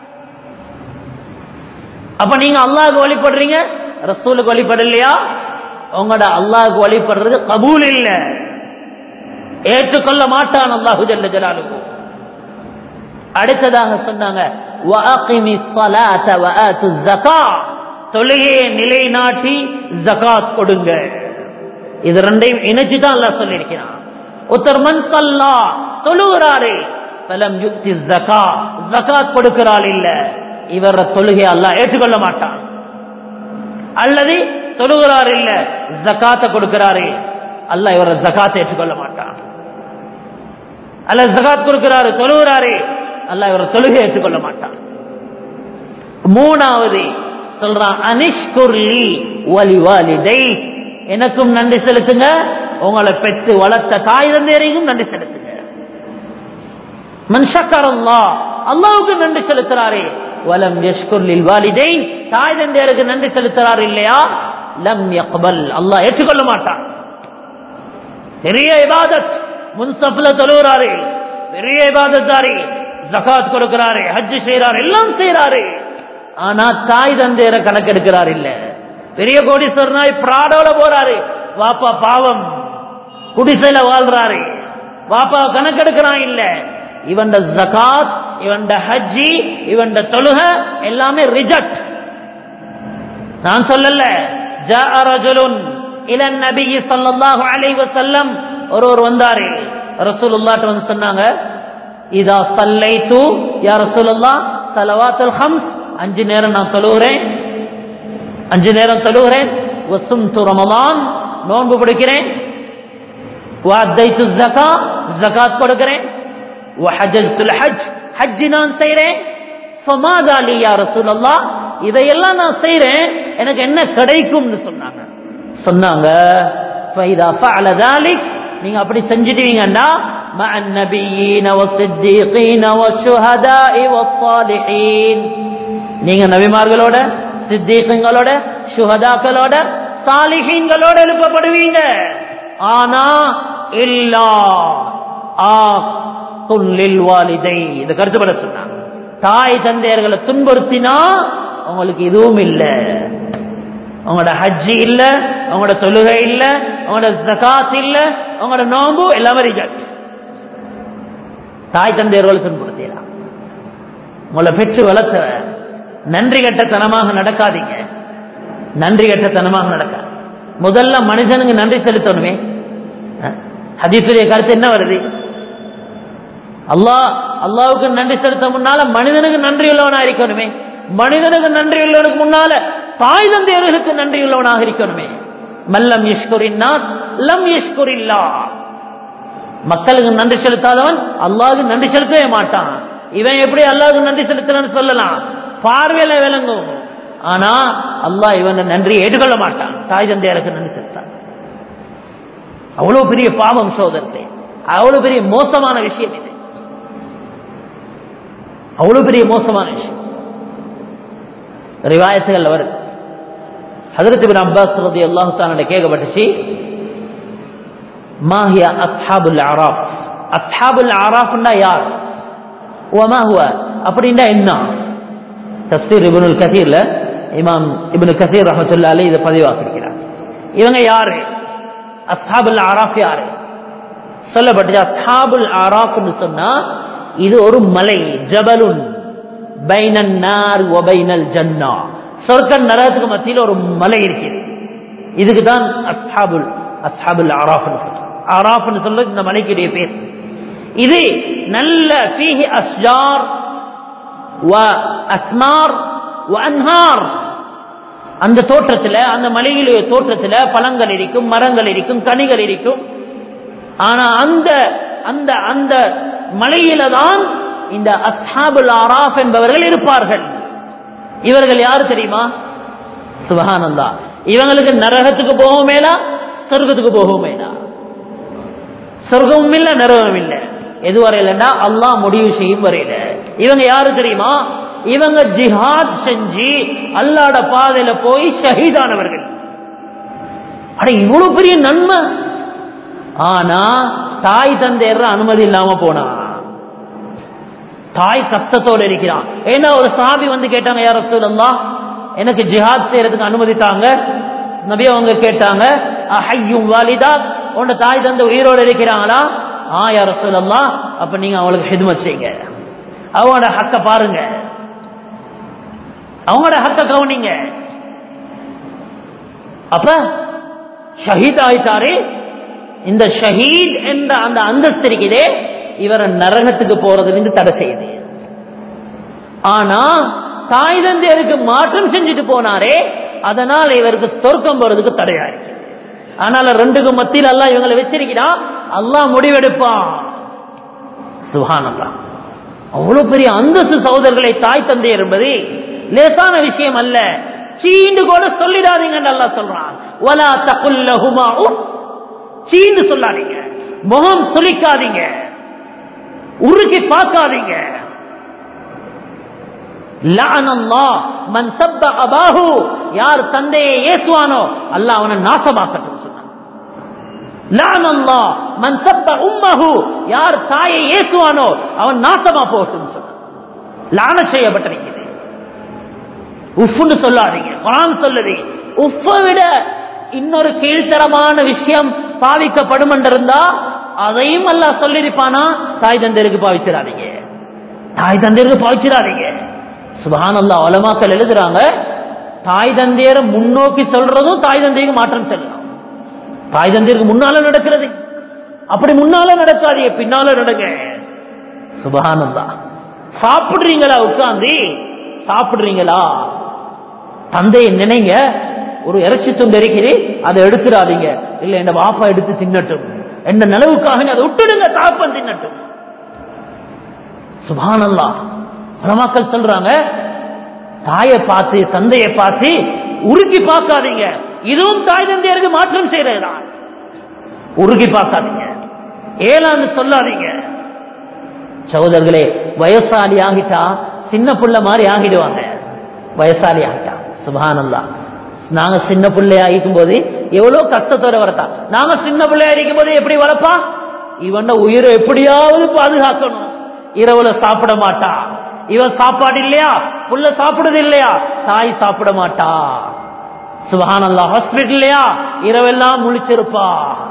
அப்ப நீங்க அல்லாஹுக்கு வழிபடுறீங்க ரசூலுக்கு வழிபடலையா உங்களோட அல்லாஹுக்கு வழிபடுறது கபூல் இல்ல ஏற்றுக்கொள்ள மாட்டான் அல்லாஹு ஜல்ல ஜலாலுக்கு அடுத்ததாக சொன்னாங்க வஅகிமி ஸலாத வஆத்து ஸகாத் தொழுகையை நிலைநாட்டி ஜகாத் கொடுங்க இது ரெண்டையும் இணைச்சு தான் அல்லாஹ் சொல்லியிருக்கிறான் ஒருத்தர் மன் சல்லா தொழுகிறாரு பலம் யுக்தி ஜகா ஜகாத் கொடுக்கிறாள் இல்ல இவர தொழுகை அல்லாஹ் ஏற்றுக்கொள்ள மாட்டான் அல்லது தொழுகிறார் இல்ல ஜகாத்தை கொடுக்கிறாரு அல்லாஹ் இவர ஜகாத்தை ஏற்றுக்கொள்ள மாட்டான் அல்ல ஜகாத் கொடுக்கிறாரு தொழுகிறாரு அல்லாஹ் இவர தொழுகை ஏற்றுக்கொள்ள மாட்டான் மூணாவது சொல்றான் அனிஷ்குர்லி வலி வாலிதை எனக்கும் நன்றி செலுத்துங்க உங்களை பெற்று வளர்த்த தாய் தந்தையரையும் நன்றி செலுத்துங்க மன்ஷக்கர் அல்லா அல்லாவுக்கு நன்றி செலுத்துறாரே வலம் யஷ்குர்லில் வாலிதை தாய் தந்தையருக்கு நன்றி செலுத்துறாரு இல்லையா லம் யக்பல் அல்லாஹ் ஏற்றுக்கொள்ள மாட்டான் பெரிய இபாதத் முன்சப்ல தொழுகிறாரு பெரிய இபாதத்தாரி ஜகாத் கொடுக்கிறாரு ஹஜ் செய்யறாரு எல்லாம் செய்யறாரு ஆனா தாய் தந்தையரை கணக்கெடுக்கிறார் இல்ல பெரிய கோடீஸ்வரனாய் பிராடோல போறாரு வாப்பா பாவம் குடிசையில வாழ்றாரு வாப்பா கணக்கெடுக்கிறான் இல்ல இவன் ஜகாத் இவன் ஹஜ்ஜி இவன் தொழுக எல்லாமே ரிஜெக்ட் நான் சொல்லல ஜாஅ ரஜுலுன் இல நபி ஸல்லல்லாஹு அலைஹி வஸல்லம் ஒருவர் வந்தாரு ரசூலுல்லாஹ் வந்து சொன்னாங்க இதா சல்லைத்து யா ரசூலுல்லாஹ் ஸலவாத்துல் ஹம்ஸ் அஞ்சு நேரம் நான் தொழுகிறேன் அஞ்சு நேரம் தொழுகிறேன் வசும்து ரமலான் நோன்பு பிடிக்கிறேன் வஅத்தைத்து ஸகா ஸகாத் கொடுக்கிறேன் வஹஜ்துல் ஹஜ் ஹஜ் நான் செய்றேன் ஃபமாதா லி யா ரசூலல்லாஹ் இதையெல்லாம் நான் செய்றேன் எனக்கு என்ன கிடைக்கும்னு சொன்னாங்க சொன்னாங்க ஃபைதா ஃபஅல ذلك நீங்க அப்படி செஞ்சிட்டீங்கன்னா مع النبيين والصديقين والشهداء والصالحين நீங்க நபிமார்களோட சித்தீகங்களோட சுஹதாக்களோட சாலிஹீன்களோட எழுப்பப்படுவீங்க ஆனா இல்லா ஆ துல்லில் வாலிதை இது கருத்துப்பட சொன்னாங்க தாய் தந்தையர்களை துன்புறுத்தினா உங்களுக்கு இதுவும் இல்லை உங்களோட ஹஜ்ஜி இல்ல உங்களோட தொழுகை இல்ல உங்களோட ஜகாத் இல்ல உங்களோட நோம்பு எல்லாமே ரிஜெக்ட் தாய் தந்தையர்களை துன்புறுத்திடலாம் உங்களை பெற்று வளர்த்த நன்றி கட்டத்தனமாக நடக்காதீங்க நன்றி கட்டத்தனமாக நடக்காது முதல்ல மனுஷனுக்கு நன்றி செலுத்தணுமே ஹதீசுடைய கருத்து என்ன வருது அல்லாஹ் அல்லாவுக்கு நன்றி செலுத்த முன்னால மனிதனுக்கு நன்றி உள்ளவனா இருக்கணுமே மனிதனுக்கு நன்றி உள்ளவனுக்கு முன்னால தாய் தந்தையர்களுக்கு நன்றி உள்ளவனாக இருக்கணுமே மல்லம் யஷ்குரின்னா லம் யஷ்குரில்லா மக்களுக்கு நன்றி செலுத்தாதவன் அல்லாவுக்கு நன்றி செலுத்தவே மாட்டான் இவன் எப்படி அல்லாவுக்கு நன்றி செலுத்தணும்னு சொல்லலாம் பார்வையில விளங்கும் ஆனா அல்லாஹ் இவன் நன்றி ஏற்றுக்கொள்ள மாட்டான் தாய் தந்தையருக்கு நன்றி செலுத்தான் அவ்வளவு பெரிய பாவம் சோதரத்தை அவ்வளவு பெரிய மோசமான விஷயம் இது அவ்வளவு பெரிய மோசமான விஷயம் ரிவாயத்துகள் வருது ஹதரத் பின் அப்பாஸ் ரதி அல்லாஹு தான கேட்கப்பட்டுச்சு மாஹியா அஸ்ஹாபுல் ஆராஃப் அஸ்ஹாபுல் ஆராஃப்னா யார் ஒமா ஹுவ அப்படின்னா என்ன தஸ்தீர் இபுனுல் கசீர்ல இமாம் இபுனு கசீர் ரஹமத்துல்லா அலி இதை பதிவாக்கிருக்கிறார் இவங்க யாரு அஸ்ஹாபுல் ஆராஃப் யாரு சொல்லப்பட்டது அஸ்ஹாபுல் ஆராஃப்னு சொன்னா இது ஒரு மலை ஜபலுன் பைனன் நார் ஒபைனல் ஜன்னா சொர்க்க நரகத்துக்கு மத்தியில் ஒரு மலை இருக்குது இதுக்கு தான் அஸ்ஹாபுல் அஸ்ஹாபுல் ஆராஃப்னு சொல்றோம் ஆராஃப்னு சொல்றது இந்த மலைக்குடைய பேர் இது நல்ல ஃபீஹி அஸ்ஜார் வ அஸ்மார் வ அன்ஹார் அந்த தோற்றத்தில் அந்த மலையிலுடைய தோற்றத்தில் பழங்கள் இருக்கும் மரங்கள் இருக்கும் கனிகள் இருக்கும் ஆனா அந்த அந்த அந்த மலையில தான் இந்த அஸ்ஹாபுல் ஆராஃப் என்பவர்கள் இருப்பார்கள் இவர்கள் யாரு தெரியுமா சுபஹானந்தா இவங்களுக்கு நரகத்துக்கு போகவும் மேலா சொர்க்கத்துக்கு போகவும் மேலா சொர்க்கமும் இல்ல நரகமும் இல்ல எது வரையிலன்னா அல்லாஹ் முடிவு செய்யும் வரையில இவங்க யாரு தெரியுமா இவங்க ஜிஹாத் செஞ்சு அல்லாட பாதையில போய் ஷஹீதானவர்கள் அட இவ்வளவு பெரிய நன்மை ஆனா தாய் தந்தையர் அனுமதி இல்லாம போனா தாய் கஷ்டத்தோடு இருக்கிறான் ஏன்னா ஒரு சாபி வந்து கேட்டாங்க யார சொல்லலாம் எனக்கு ஜிஹாத் செய்யறதுக்கு அனுமதித்தாங்க நபி அவங்க கேட்டாங்க ஐயும் வாலிதா உன்னோட தாய் தந்தை உயிரோடு இருக்கிறாங்களா ஆ யார சொல்லலாம் அப்ப நீங்க அவங்களுக்கு ஹிதுமத் செய்யுங்க அவங்களோட ஹக்க பாருங்க அவங்களோட ஹக்க கவனிங்க அப்ப ஷஹீத் ஆயிட்டாரு இந்த ஷஹீத் என்ற அந்த அந்தஸ்து இருக்குதே இவரை நரகத்துக்கு போறதுலேருந்து தடை செய்யுது ஆனா தாய் தந்தையருக்கு மாற்றம் செஞ்சுட்டு போனாரே அதனால இவருக்கு சொர்க்கம் போறதுக்கு தடையா இருக்கு ஆனால ரெண்டுக்கு மத்தியில் எல்லாம் இவங்களை வச்சிருக்கிறான் அல்லாஹ் முடிவெடுப்பான் சுகானந்தா அவ்வளவு பெரிய அந்தஸ்து சகோதரர்களை தாய் தந்தையர் என்பது லேசான விஷயம் அல்ல சீண்டு கூட சொல்லிடாதீங்கன்னு அல்லா சொல்றான் வலா தகுல்லஹுமா சீண்டு சொல்லாதீங்க முகம் சுளிக்காதீங்க உருக்கி பார்க்காதீங்க மன் சப்ப அபாஹு யார் தந்தையை ஏசுவானோ அல்லாஹ் அவனை நாசமாக்கட்டும் சொன்னான் லானல்லா மன் சப்ப உம்மஹு யார் தாயை ஏசுவானோ அவன் நாசமா போகட்டும் சொன்னான் லான செய்யப்பட்டிருக்கிறது உஃப்னு சொல்லாதீங்க குரான் சொல்லுது உஃப்பை விட இன்னொரு கீழ்த்தரமான விஷயம் பாவிக்கப்படும் இருந்தா அதையும் அல்லாஹ் சொல்லிருப்பானா தாய் தந்தையருக்கு பாவிச்சிடாதீங்க தாய் தந்தையருக்கு பாவிச்சிடாதீங்க சுபஹான் அல்லா உலமாக்கள் எழுதுறாங்க தாய் தந்தையரை முன்னோக்கி சொல்றதும் தாய் தந்தைக்கு மாற்றம் செல்லலாம் தாய் தந்தையருக்கு முன்னால நடக்கிறது அப்படி முன்னால நடக்காதீங்க பின்னால நடங்க சுபஹான் அல்லா சாப்பிடுறீங்களா உட்கார்ந்து சாப்பிடுறீங்களா தந்தையை நினைங்க ஒரு இறைச்சி துண்டு இருக்கிறது அதை எடுத்துடாதீங்க இல்ல என் வாப்பா எடுத்து தின்னட்டும் எந்த நிலவுக்காக அதை விட்டுடுங்க தாப்பன் தின்னட்டும் சுபானல்லா உலமாக்கள் சொல்றாங்க தாயை பார்த்து தந்தையை பார்த்து உருக்கி பார்க்காதீங்க இதுவும் தாய் தந்தையருக்கு மாற்றம் செய்யறதுதான் உருகி பார்க்காதீங்க ஏலான்னு சொல்லாதீங்க சகோதரர்களே வயசாலி ஆகிட்டா சின்ன புள்ள மாதிரி ஆகிடுவாங்க வயசாலி ஆகிட்டா சுபானல்லா நாங்க சின்ன பிள்ளையா இருக்கும் போது எவ்வளவு கஷ்டத்தோட வரத்தா நாங்க சின்ன பிள்ளையா இருக்கும் போது எப்படி வளர்ப்பா இவன் உயிரை எப்படியாவது பாதுகாக்கணும் இரவுல சாப்பிட மாட்டா இவன் சாப்பாடு இல்லையா புள்ள சாப்பிடுது இல்லையா தாய் சாப்பிட மாட்டா சுபஹானல்லா ஹாஸ்பிட்டல் இல்லையா இரவெல்லாம் முழிச்சிருப்பா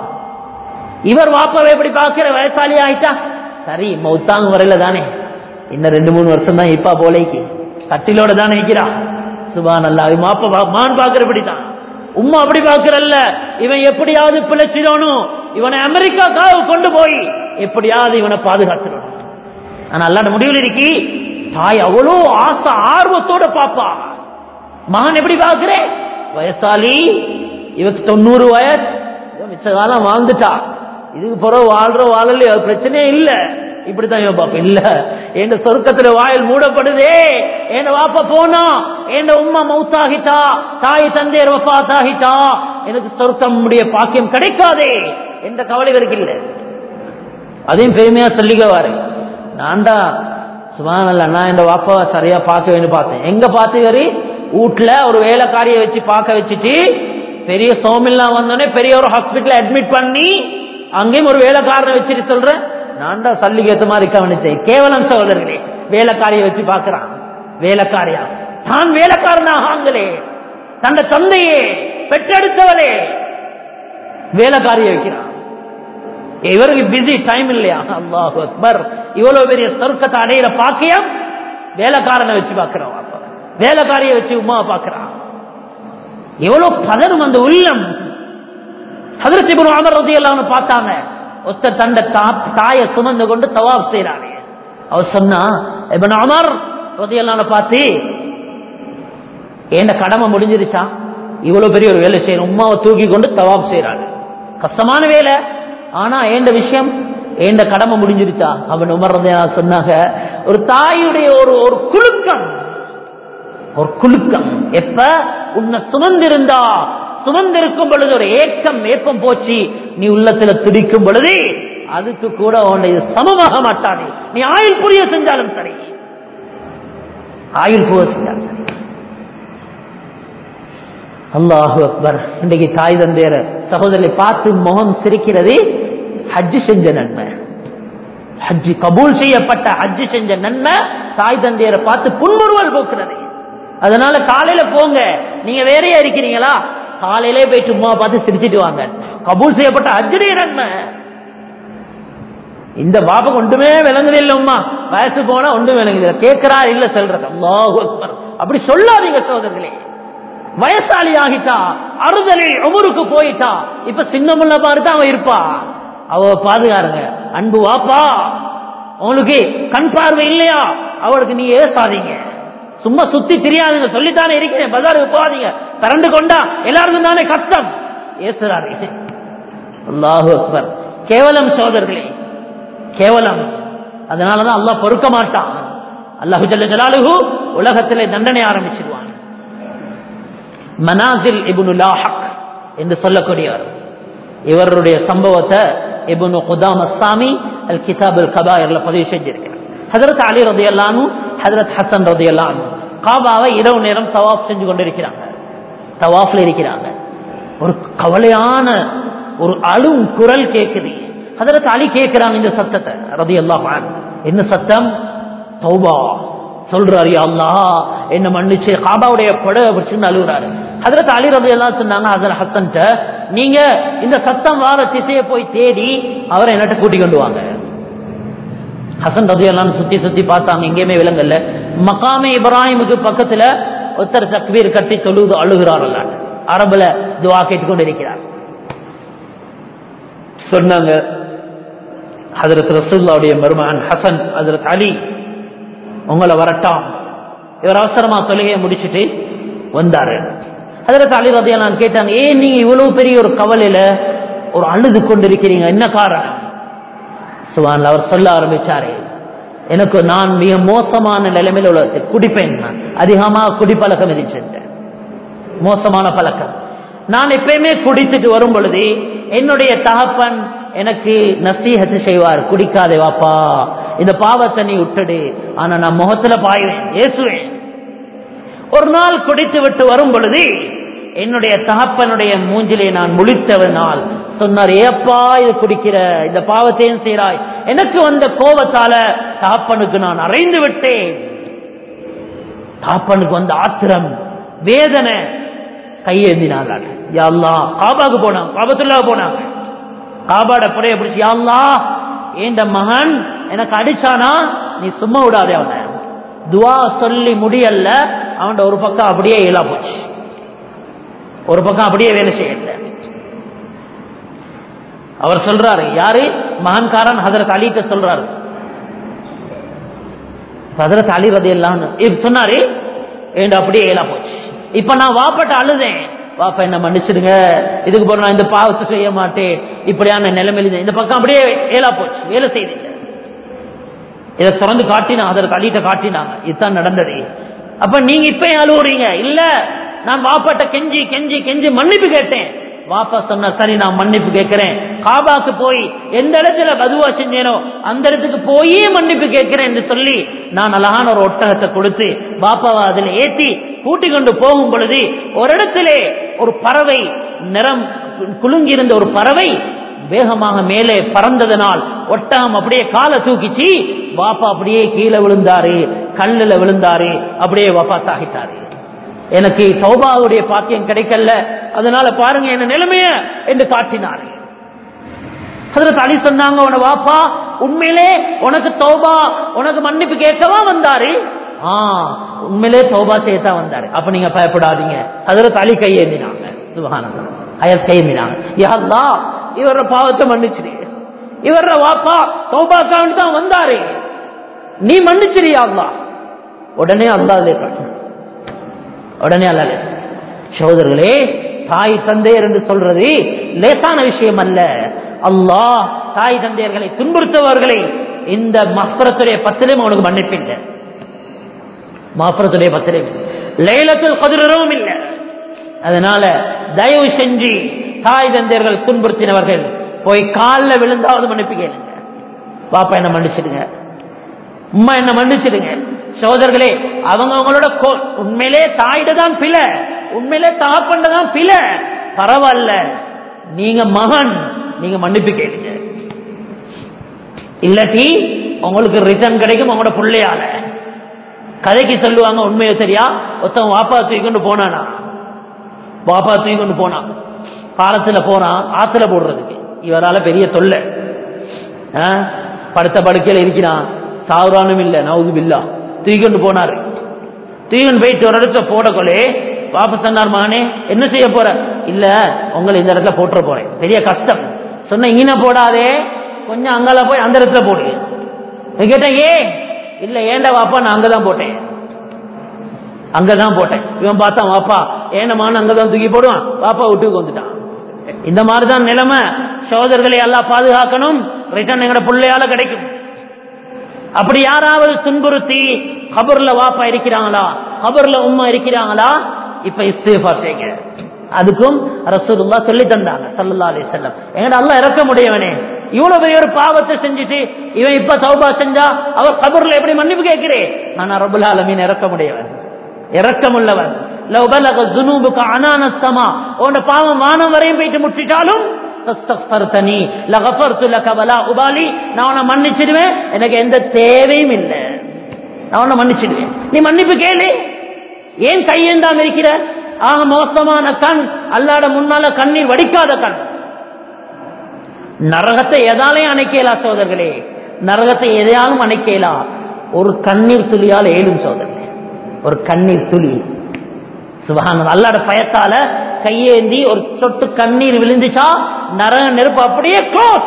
இவர் வாப்பாவை எப்படி பார்க்கிற வயசாளி ஆயிட்டா சரி மௌத்தாங்க வரையில தானே இன்னும் ரெண்டு மூணு வருஷம் தான் இப்பா போலைக்கு கட்டிலோட தானே இருக்கிறா சுபான் அல்லா மாப்ப மான் பாக்குறபடி தான் உம்மா அப்படி பாக்குறல்ல இவன் எப்படியாவது பிழைச்சிடணும் இவனை அமெரிக்காக்காக கொண்டு போய் எப்படியாவது இவனை பாதுகாத்துடணும் ஆனா அல்லாட முடிவில் இருக்கி தாய் அவ்வளோ ஆசை ஆர்வத்தோட பாப்பா மகன் எப்படி பாக்குறேன் வயசாலி இவக்கு தொண்ணூறு வயசு மிச்ச காலம் வாழ்ந்துட்டா இதுக்கு பிறகு வாழ்ற வாழல பிரச்சனையே இல்லை இப்படித்தான் இவன் பாப்பா இல்ல என் சொர்க்கத்துல வாயில் மூடப்படுதே என் வாப்பா போனா என் உம்மா மவுத்தாகிட்டா தாய் தந்தையர் வஃபாத்தாகிட்டா எனக்கு சொர்க்கம் முடிய பாக்கியம் கிடைக்காதே என்ற கவலை இவருக்கு இல்ல அதையும் பெருமையா சொல்லிக்கவாரு நான்டா சுபானல்ல நான் என் வாப்பாவை சரியா பார்க்க வேணும் பார்த்தேன் எங்க பார்த்து வரி வீட்டுல ஒரு வேலைக்காரியை வச்சு பார்க்க வச்சுட்டு பெரிய சோமில்லாம் வந்தோடனே பெரிய ஒரு ஹாஸ்பிட்டல் அட்மிட் பண்ணி அங்கேயும் ஒரு வேலைக்காரனை வச்சுட்டு சொல்றேன் நான் தான் சல்லிக்கு ஏத்த மாதிரி கவனிச்சேன் கேவலம் சகோதரர்களே வேலைக்காரியை வச்சு பார்க்கிறான் வேலைக்காரியா தான் வேலைக்காரனாக ஆங்களே தந்த தந்தையே பெற்றெடுத்தவளே வேலைக்காரியை வைக்கிறான் இவருக்கு பிஸி டைம் இல்லையா அல்லாஹ் அக்பர் இவ்வளவு பெரிய சொர்க்கத்தை அடையிற பாக்கியம் வேலைக்காரனை வச்சு பார்க்கிறான் வேலைக்காரியை வச்சு உமா பார்க்கிறான் எவ்வளவு பதறும் அந்த உள்ளம் ஹதரத் இப்னு உமர் ரலியல்லாஹு பார்த்தாங்க ஒத்த தண்ட தாயை சுமந்து கொண்டு தவாப் செய்யறாரு அவர் சொன்னா இப்னு உமர் ரலியல்லாஹு பார்த்து என்ன கடமை முடிஞ்சிருச்சா இவ்வளவு பெரிய ஒரு வேலை செய்யணும் உமாவை தூக்கி கொண்டு தவாப் செய்யறாரு கஷ்டமான வேலை ஆனா ஏண்ட விஷயம் ஏண்ட கடமை முடிஞ்சிருச்சா அவன் உமர் ரலியல்லாஹு சொன்னாங்க ஒரு தாயுடைய ஒரு ஒரு குலுக்கம் ஒரு குலுக்கம் எப்ப உன்னை சுமந்திருந்தா சுமந்திருக்கும் பொழுது ஒரு ஏக்கம் ஏப்பம் போச்சு நீ உள்ளத்துல துடிக்கும் பொழுது அதுக்கு கூட உன்னை சமமாக மாட்டானே நீ ஆயுள் புரிய செஞ்சாலும் சரி ஆயுள் புரிய செஞ்சாலும் சரி அல்லாஹு அக்பர் இன்றைக்கு தாய் தந்தையர சகோதரி பார்த்து முகம் சிரிக்கிறது ஹஜ்ஜு செஞ்ச நன்மை ஹஜ்ஜி கபூல் செய்யப்பட்ட ஹஜ்ஜு செஞ்ச நன்மை தாய் தந்தையரை பார்த்து புன்முறுவல் போக்குறது அதனால காலையில போங்க நீங்க வேறையா இருக்கிறீங்களா காலையிலே போய் சும்மா பார்த்து சிரிச்சிட்டு வாங்க கபூல் செய்யப்பட்ட அஜ்ரிய நன்மை இந்த பாபா ஒன்றுமே விளங்குது இல்ல உமா வயசு போனா ஒன்றும் விளங்குது கேட்கிறா இல்ல சொல்றது அல்லாஹு அக்பர் அப்படி சொல்லாதீங்க சோதர்களே வயசாளி ஆகிட்டா அறுதலில் உமருக்கு போயிட்டா இப்ப சின்ன முள்ள பாருதான் அவன் இருப்பா அவ பாதுகாருங்க அன்பு வாப்பா உங்களுக்கு கண் பார்வை இல்லையா அவளுக்கு நீ ஏசாதீங்க சும்மா சுத்தி தெரியாதுங்க சொல்லித்தானே இருக்கிறேன் பஜாருக்கு போகாதீங்க திரண்டு கொண்டா எல்லாருக்கும் தானே கஷ்டம் ஏசுறாரு அல்லாஹு அக்பர் கேவலம் சோதர்களே கேவலம் அதனாலதான் அல்லாஹ் பொறுக்க மாட்டான் அல்லாஹு ஜல்ல ஜலாலுஹு உலகத்திலே தண்டனை ஆரம்பிச்சிருவான் மனாசில் இபுனு லாஹக் என்று சொல்லக்கூடியவர் இவருடைய சம்பவத்தை இபுனு குதாம் அஸ்ஸாமி அல் கிதாப் அல் கபாயர்ல பதிவு செஞ்சிருக்கிறார் ஹதரத் அலி ரதியல்லானு ஹதரத் ஹசன் ரதியல்லானு காபாவை இரவு நேரம் தவாப் செஞ்சு கொண்டிருக்கிறாங்க தவாஃப்ல இருக்கிறாங்க ஒரு கவலையான ஒரு அழும் குரல் கேக்குது ஹதரத் அலி கேட்கிறாங்க இந்த சத்தத்தை ரதி அல்லாஹ் என்ன சத்தம் தௌபா சொல்றாரு "யா அல்லாஹ் என்ன மன்னிச்சு காபாவுடைய படை வச்சுன்னு அழுகுறாரு ஹதரத் அலி ரதி எல்லாம் சொன்னாங்க ஹசன் ஹசன்ட்ட நீங்க இந்த சத்தம் வார திசையை போய் தேடி அவரை என்னட்ட கூட்டி கொண்டு வாங்க ஹசன் ரதி எல்லாம் சுத்தி சுத்தி பார்த்தாங்க எங்கேயுமே விலங்கல்ல மகாமே இப்ராஹிமுக்கு பக்கத்துல ஒருத்தர் தக்பீர் கட்டி தொழுது அழுகிறார் அல்லாஹ் அரபுல துவா கேட்டுக்கொண்டு இருக்கிறார் சொன்னாங்க ஹதரத் ரசூல்லாவுடைய மருமகன் ஹசன் ஹதரத் அலி உங்களை வரட்டாம் இவர் அவசரமா தொழுகையை முடிச்சிட்டு வந்தாரு ஹதரத் அலி ரதியா நான் கேட்டாங்க ஏன் நீங்க இவ்வளவு பெரிய ஒரு கவலையில ஒரு அழுது கொண்டிருக்கிறீங்க என்ன காரணம் சுவான் அவர் சொல்ல ஆரம்பிச்சாரு எனக்கு நான் மிக மோசமான நிலைமையில் உள்ள குடிப்பேன் நான் அதிகமாக குடிப்பழக்கம் இருந்துச்சு மோசமான பழக்கம் நான் எப்பயுமே குடித்துட்டு வரும் பொழுது என்னுடைய தகப்பன் எனக்கு நசீகத்து செய்வார் குடிக்காதே வாப்பா இந்த பாவத்தை நீ விட்டுடு ஆனா நான் முகத்துல பாய்வேன் ஏசுவேன் ஒரு நாள் குடித்து விட்டு வரும் பொழுது என்னுடைய தகப்பனுடைய மூஞ்சிலே நான் முழித்தவனால் சொன்னார் ஏப்பா இது குடிக்கிற இந்த பாவத்தையும் செய்கிறாய் எனக்கு வந்த கோபத்தால தகப்பனுக்கு நான் அறைந்து விட்டேன் தகப்பனுக்கு வந்த ஆத்திரம் வேதனை கையேந்தினாங்க யாழ்லா காபாக்கு போனாங்க காபத்துல்லா போனாங்க காபாட புறைய பிடிச்சி யாழ்லா ஏண்ட மகன் எனக்கு அடிச்சானா நீ சும்மா விடாதே அவனை துவா சொல்லி முடியல அவன் ஒரு பக்கம் அப்படியே இயலா போச்சு ஒரு பக்கம் அப்படியே வேலை செய்யல அவர் சொல்றாரு யாரு மகன்காரன் ஹதரத் அலிட்ட சொல்றாரு ஹதரத் அலி ரதி எல்லாம் சொன்னாரு ஏண்ட அப்படியே இயலா போச்சு இப்ப நான் வாப்பட்ட அழுதேன் வாப்பா என்ன மன்னிச்சிடுங்க இதுக்கு போற நான் இந்த பாவத்தை செய்ய மாட்டேன் இப்படியான நிலைமையில இந்த பக்கம் அப்படியே ஏலா போச்சு வேலை செய்தில்லை இதை திறந்து காட்டினா அதற்கு அழிட்ட காட்டினாங்க இதுதான் நடந்தது அப்ப நீங்க இப்ப அழுவுறீங்க இல்ல நான் வாப்பாட்ட கெஞ்சி கெஞ்சி கெஞ்சி மன்னிப்பு கேட்டேன் வாப்பா சொன்ன சரி நான் மன்னிப்பு கேட்கிறேன் காபாக்கு போய் எந்த இடத்துல பதுவா செஞ்சேனோ அந்த இடத்துக்கு போயே மன்னிப்பு கேட்கிறேன் என்று சொல்லி நான் அழகான ஒரு ஒட்டகத்தை கொடுத்து பாப்பாவை அதில் ஏத்தி கூட்டிக் கொண்டு போகும் பொழுது ஒரு இடத்திலே ஒரு பறவை நிறம் குலுங்கியிருந்த ஒரு பறவை வேகமாக மேலே பறந்ததனால் ஒட்டகம் அப்படியே காலை தூக்கிச்சு பாப்பா அப்படியே கீழே விழுந்தாரு கல்லுல விழுந்தாரு அப்படியே வாப்பா தாகிட்டாரு எனக்கு சௌபாவுடைய பாக்கியம் கிடைக்கல அதனால பாருங்க என்ன நிலைமைய என்று காட்டினாரு ஹதரத் அலி சொன்னாங்க உன வாப்பா உண்மையிலே உனக்கு தௌபா உனக்கு மன்னிப்பு கேட்கவா வந்தாரு ஆ உண்மையிலே தௌபா செய்யத்தான் வந்தாரு அப்ப நீங்க பயப்படாதீங்க ஹதரத் அலி கையேந்தினாங்க சுபகானந்தம் அயர் கையேந்தினாங்க யாருலா இவர பாவத்தை மன்னிச்சிரு இவர வாப்பா தௌபாக்காவிட்டு தான் வந்தாரு நீ மன்னிச்சிரியா அல்லா உடனே அல்லா அதிலே காட்டு உடனே அல்ல சகோதரர்களே தாய் தந்தையர் என்று சொல்றது லேசான விஷயம் அல்ல அல்லாஹ் தாய் தந்தையர்களை துன்புறுத்தவர்களை இந்த மஃபரத்துடைய பத்திலும் அவனுக்கு மன்னிப்பில்லை மாஃபரத்துடைய பத்திலும் லைலத்தில் கதிரவும் இல்லை அதனால தயவு செஞ்சு தாய் தந்தையர்கள் துன்புறுத்தினவர்கள் போய் காலில் விழுந்தாவது மன்னிப்பு கேளுங்க பாப்பா என்ன மன்னிச்சிடுங்க உம்மா என்ன மன்னிச்சிடுங்க சோதர்களே அவங்க அவங்களோட உண்மையிலே தாயிட தான் பிழை உண்மையிலே தாப்பண்ட தான் பிழை பரவாயில்ல நீங்க மகன் நீங்க மன்னிப்பு கேளுங்க இல்லாட்டி உங்களுக்கு ரிட்டர்ன் கிடைக்கும் உங்களோட பிள்ளையால கதைக்கு சொல்லுவாங்க உண்மையை சரியா ஒருத்தன் வாப்பா தூக்கிட்டு போனானா வாப்பா தூக்கிட்டு போனான் காலத்துல போனான் ஆத்துல போடுறதுக்கு இவரால பெரிய தொல்லை படுத்த படுக்கையில் இருக்கிறான் சாவுரானும் இல்லை நவுது பில்லா தூக்கிட்டு போனாரு தூக்கிட்டு போயிட்டு ஒரு இடத்துல போடக்கொள்ளே வாபஸ் சொன்னார் மகனே என்ன செய்ய போற இல்ல உங்களை இந்த இடத்துல போட்டுற போறேன் பெரிய கஷ்டம் சொன்ன ஈன போடாதே கொஞ்சம் அங்கால போய் அந்த இடத்துல போடு கேட்டேன் ஏ இல்ல ஏண்ட வாப்பா நான் அங்கதான் போட்டேன் அங்கதான் போட்டேன் இவன் பார்த்தான் வாப்பா ஏனமான அங்கதான் தூக்கி போடுவான் வாப்பா விட்டுக்கு வந்துட்டான் இந்த மாதிரிதான் நிலைமை சோதர்களை எல்லாம் பாதுகாக்கணும் ரிட்டர்ன் எங்கட பிள்ளையால கிடைக்கும் அப்படி யாராவது துன்புறுத்தி கபர்ல வாப்பா இருக்கிறாங்களா கபர்ல உம்மா இருக்கிறாங்களா இப்ப இஸ்தேஃபா செய்யுங்க அதுக்கும் ரசூலுல்லா சொல்லி தந்தாங்க சல்லா அலி செல்லம் எங்கட அல்ல இறக்க முடியவனே இவ்வளவு பெரிய ஒரு பாவத்தை செஞ்சுட்டு இவன் இப்ப சௌபா செஞ்சா அவர் கபர்ல எப்படி மன்னிப்பு கேட்கிறேன் நான் ரபுல் ஆலமீன் இறக்க முடியவன் இறக்கமுள்ளவன் லவ் பலக ஜுனூபுக அனானஸ்தமா உன் பாவம் வானம் வரையும் போயிட்டு முட்டிட்டாலும் தஸ்தக்ஃபர்தனி லகஃபர்து லக வலா உபாலி நான் உன்னை மன்னிச்சிடுவேன் எனக்கு எந்த தேவையும் இல்லை நான் உன்னை மன்னிச்சிடுவேன் நீ மன்னிப்பு கேளு ஏன் கையேந்தாம இருக்கிற ஆக மோசமான கண் அல்லாட முன்னால கண்ணீர் வடிக்காத கண் நரகத்தை எதாலையும் அணைக்கலா சோதர்களே நரகத்தை எதையாலும் அணைக்கலா ஒரு கண்ணீர் துளியால் ஏழும் சோதர்களே ஒரு கண்ணீர் துளி சுபகான அல்லாட பயத்தால கையேந்தி ஒரு சொட்டு கண்ணீர் விழுந்துச்சா நரக நெருப்பு அப்படியே க்ளோஸ்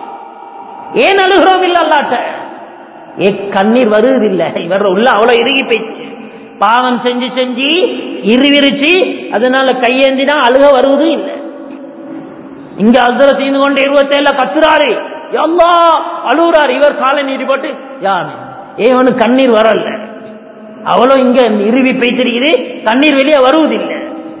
ஏன் அழுகிறோம் இல்ல அல்லாட்ட ஏ கண்ணீர் வருவது இல்ல இவர் உள்ள அவ்வளவு இறுகி போயிடுச்சு பாவம் செஞ்சு செஞ்சு இருவிரிச்சு அதனால கையேந்தினா அழுக வருவதும் இல்லை இங்க அசுர செய்து கொண்டு இருபத்தேழுல கத்துறாரு எல்லா அழுகுறாரு இவர் காலை நீடி போட்டு யாரு ஏவனு கண்ணீர் வரல அவ்வளோ இங்க இறுவி பெய்திருக்குது கண்ணீர் வெளியே வருவதில்லை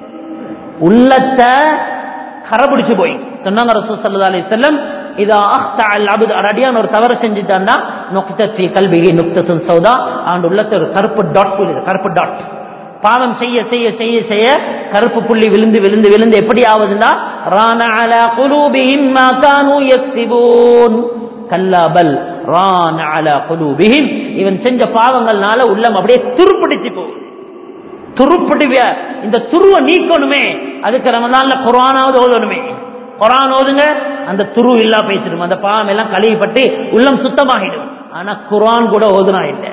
உள்ளத்தை கரபிடிச்சு போய் சொன்னாங்க ரசூ சல்லா அலி செல்லம் இதா அஹ்தல் அபுத் அரடியான் ஒரு தவறு செஞ்சுட்டான்டா நுக்தத்தி கல்விகி நுக்தத்துன் சௌதா அவன் உள்ளத்தை ஒரு கருப்பு டாட் புள்ளி கருப்பு டாட் பாவம் செய்ய செய்ய செய்ய செய்ய கருப்பு புள்ளி விழுந்து விழுந்து விழுந்து எப்படி ஆகுதுன்னா ரான அலா குலூபிஹிம் மா கானூ யக்ஸிபூன் கல்லா பல் ரான அலா குலூபிஹிம் இவன் செஞ்ச பாவங்கள்னால உள்ளம் அப்படியே துருப்பிடிச்சு போகுது துருப்பிடி இந்த துருவ நீக்கணுமே அதுக்கு ரமலான்ல குரானாவது ஓதணுமே குரான் ஓதுங்க அந்த துரு இல்லா பேசிடும் அந்த பாவம் எல்லாம் கழுவிப்பட்டு உள்ளம் சுத்தமாகிடும் ஆனா குரான் கூட ஓதுனா இல்லை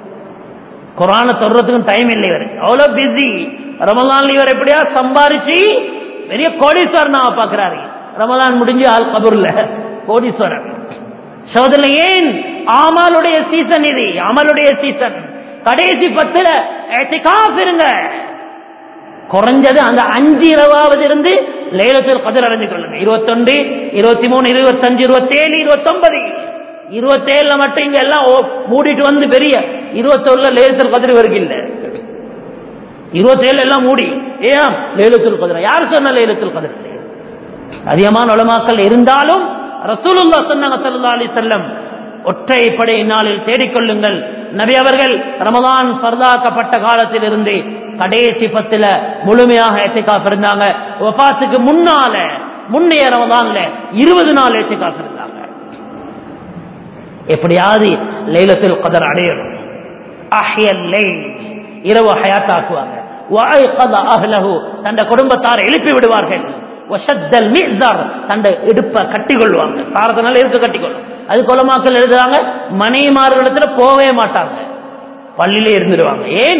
குரான சொல்றதுக்கும் டைம் இல்லை இவர் அவ்வளவு பிஸி ரமலான் இவர் எப்படியா சம்பாரிச்சு பெரிய கோடீஸ்வரன் பாக்குறாரு ரமலான் முடிஞ்சு ஆள் கபூர்ல கோடீஸ்வரன் சோதனை ஏன் ஆமலுடைய சீசன் இது அமலுடைய சீசன் கடைசி பத்துல இருங்க குறைஞ்சது அந்த அஞ்சு இரவாவது இருந்து லேலத்தில் கதிர் அடைஞ்சு கொள்ளுங்க இருபத்தொன்று இருபத்தி மூணு இருபத்தஞ்சு இருபத்தேழு இருபத்தொன்பது இருபத்தேழுல மட்டும் இங்க எல்லாம் மூடிட்டு வந்து பெரிய இருபத்தொன்னுல லேலத்தில் கதிர் வரைக்கும் இல்ல இருபத்தேழு எல்லாம் மூடி ஏன் லேலத்தில் கதிர யார் சொன்ன லேலத்தில் கதிர் அதிகமான உலமாக்கள் இருந்தாலும் ரசூலுல்லா சொன்னாங்க சல்லா அலி செல்லம் ஒற்றைப்படை நாளில் தேடிக்கொள்ளுங்கள் நபி அவர்கள் ரமதான் பரதாக்கப்பட்ட காலத்தில் இருந்து கடைசி பத்துல முழுமையாக எத்திகாப் இருந்தாங்க வபாத்துக்கு முன்னால முன்னைய ரமதான்ல இருபது நாள் எத்திகாப் இருந்தாங்க எப்படியாவது லைலத்தில் கதர் அடையணும் இரவு ஹயாத்தாக்குவாங்க தந்த குடும்பத்தார் எழுப்பி விடுவார்கள் தண்ட இடுப்ப கட்டிக்கொள்வாங்க சாரத்தினால இருக்க கட்டிக்கொள்ளும் அது கொலமாக்கள் எழுதுறாங்க மனைமார்களிடத்துல போவே மாட்டாங்க பள்ளியிலே இருந்துருவாங்க ஏன்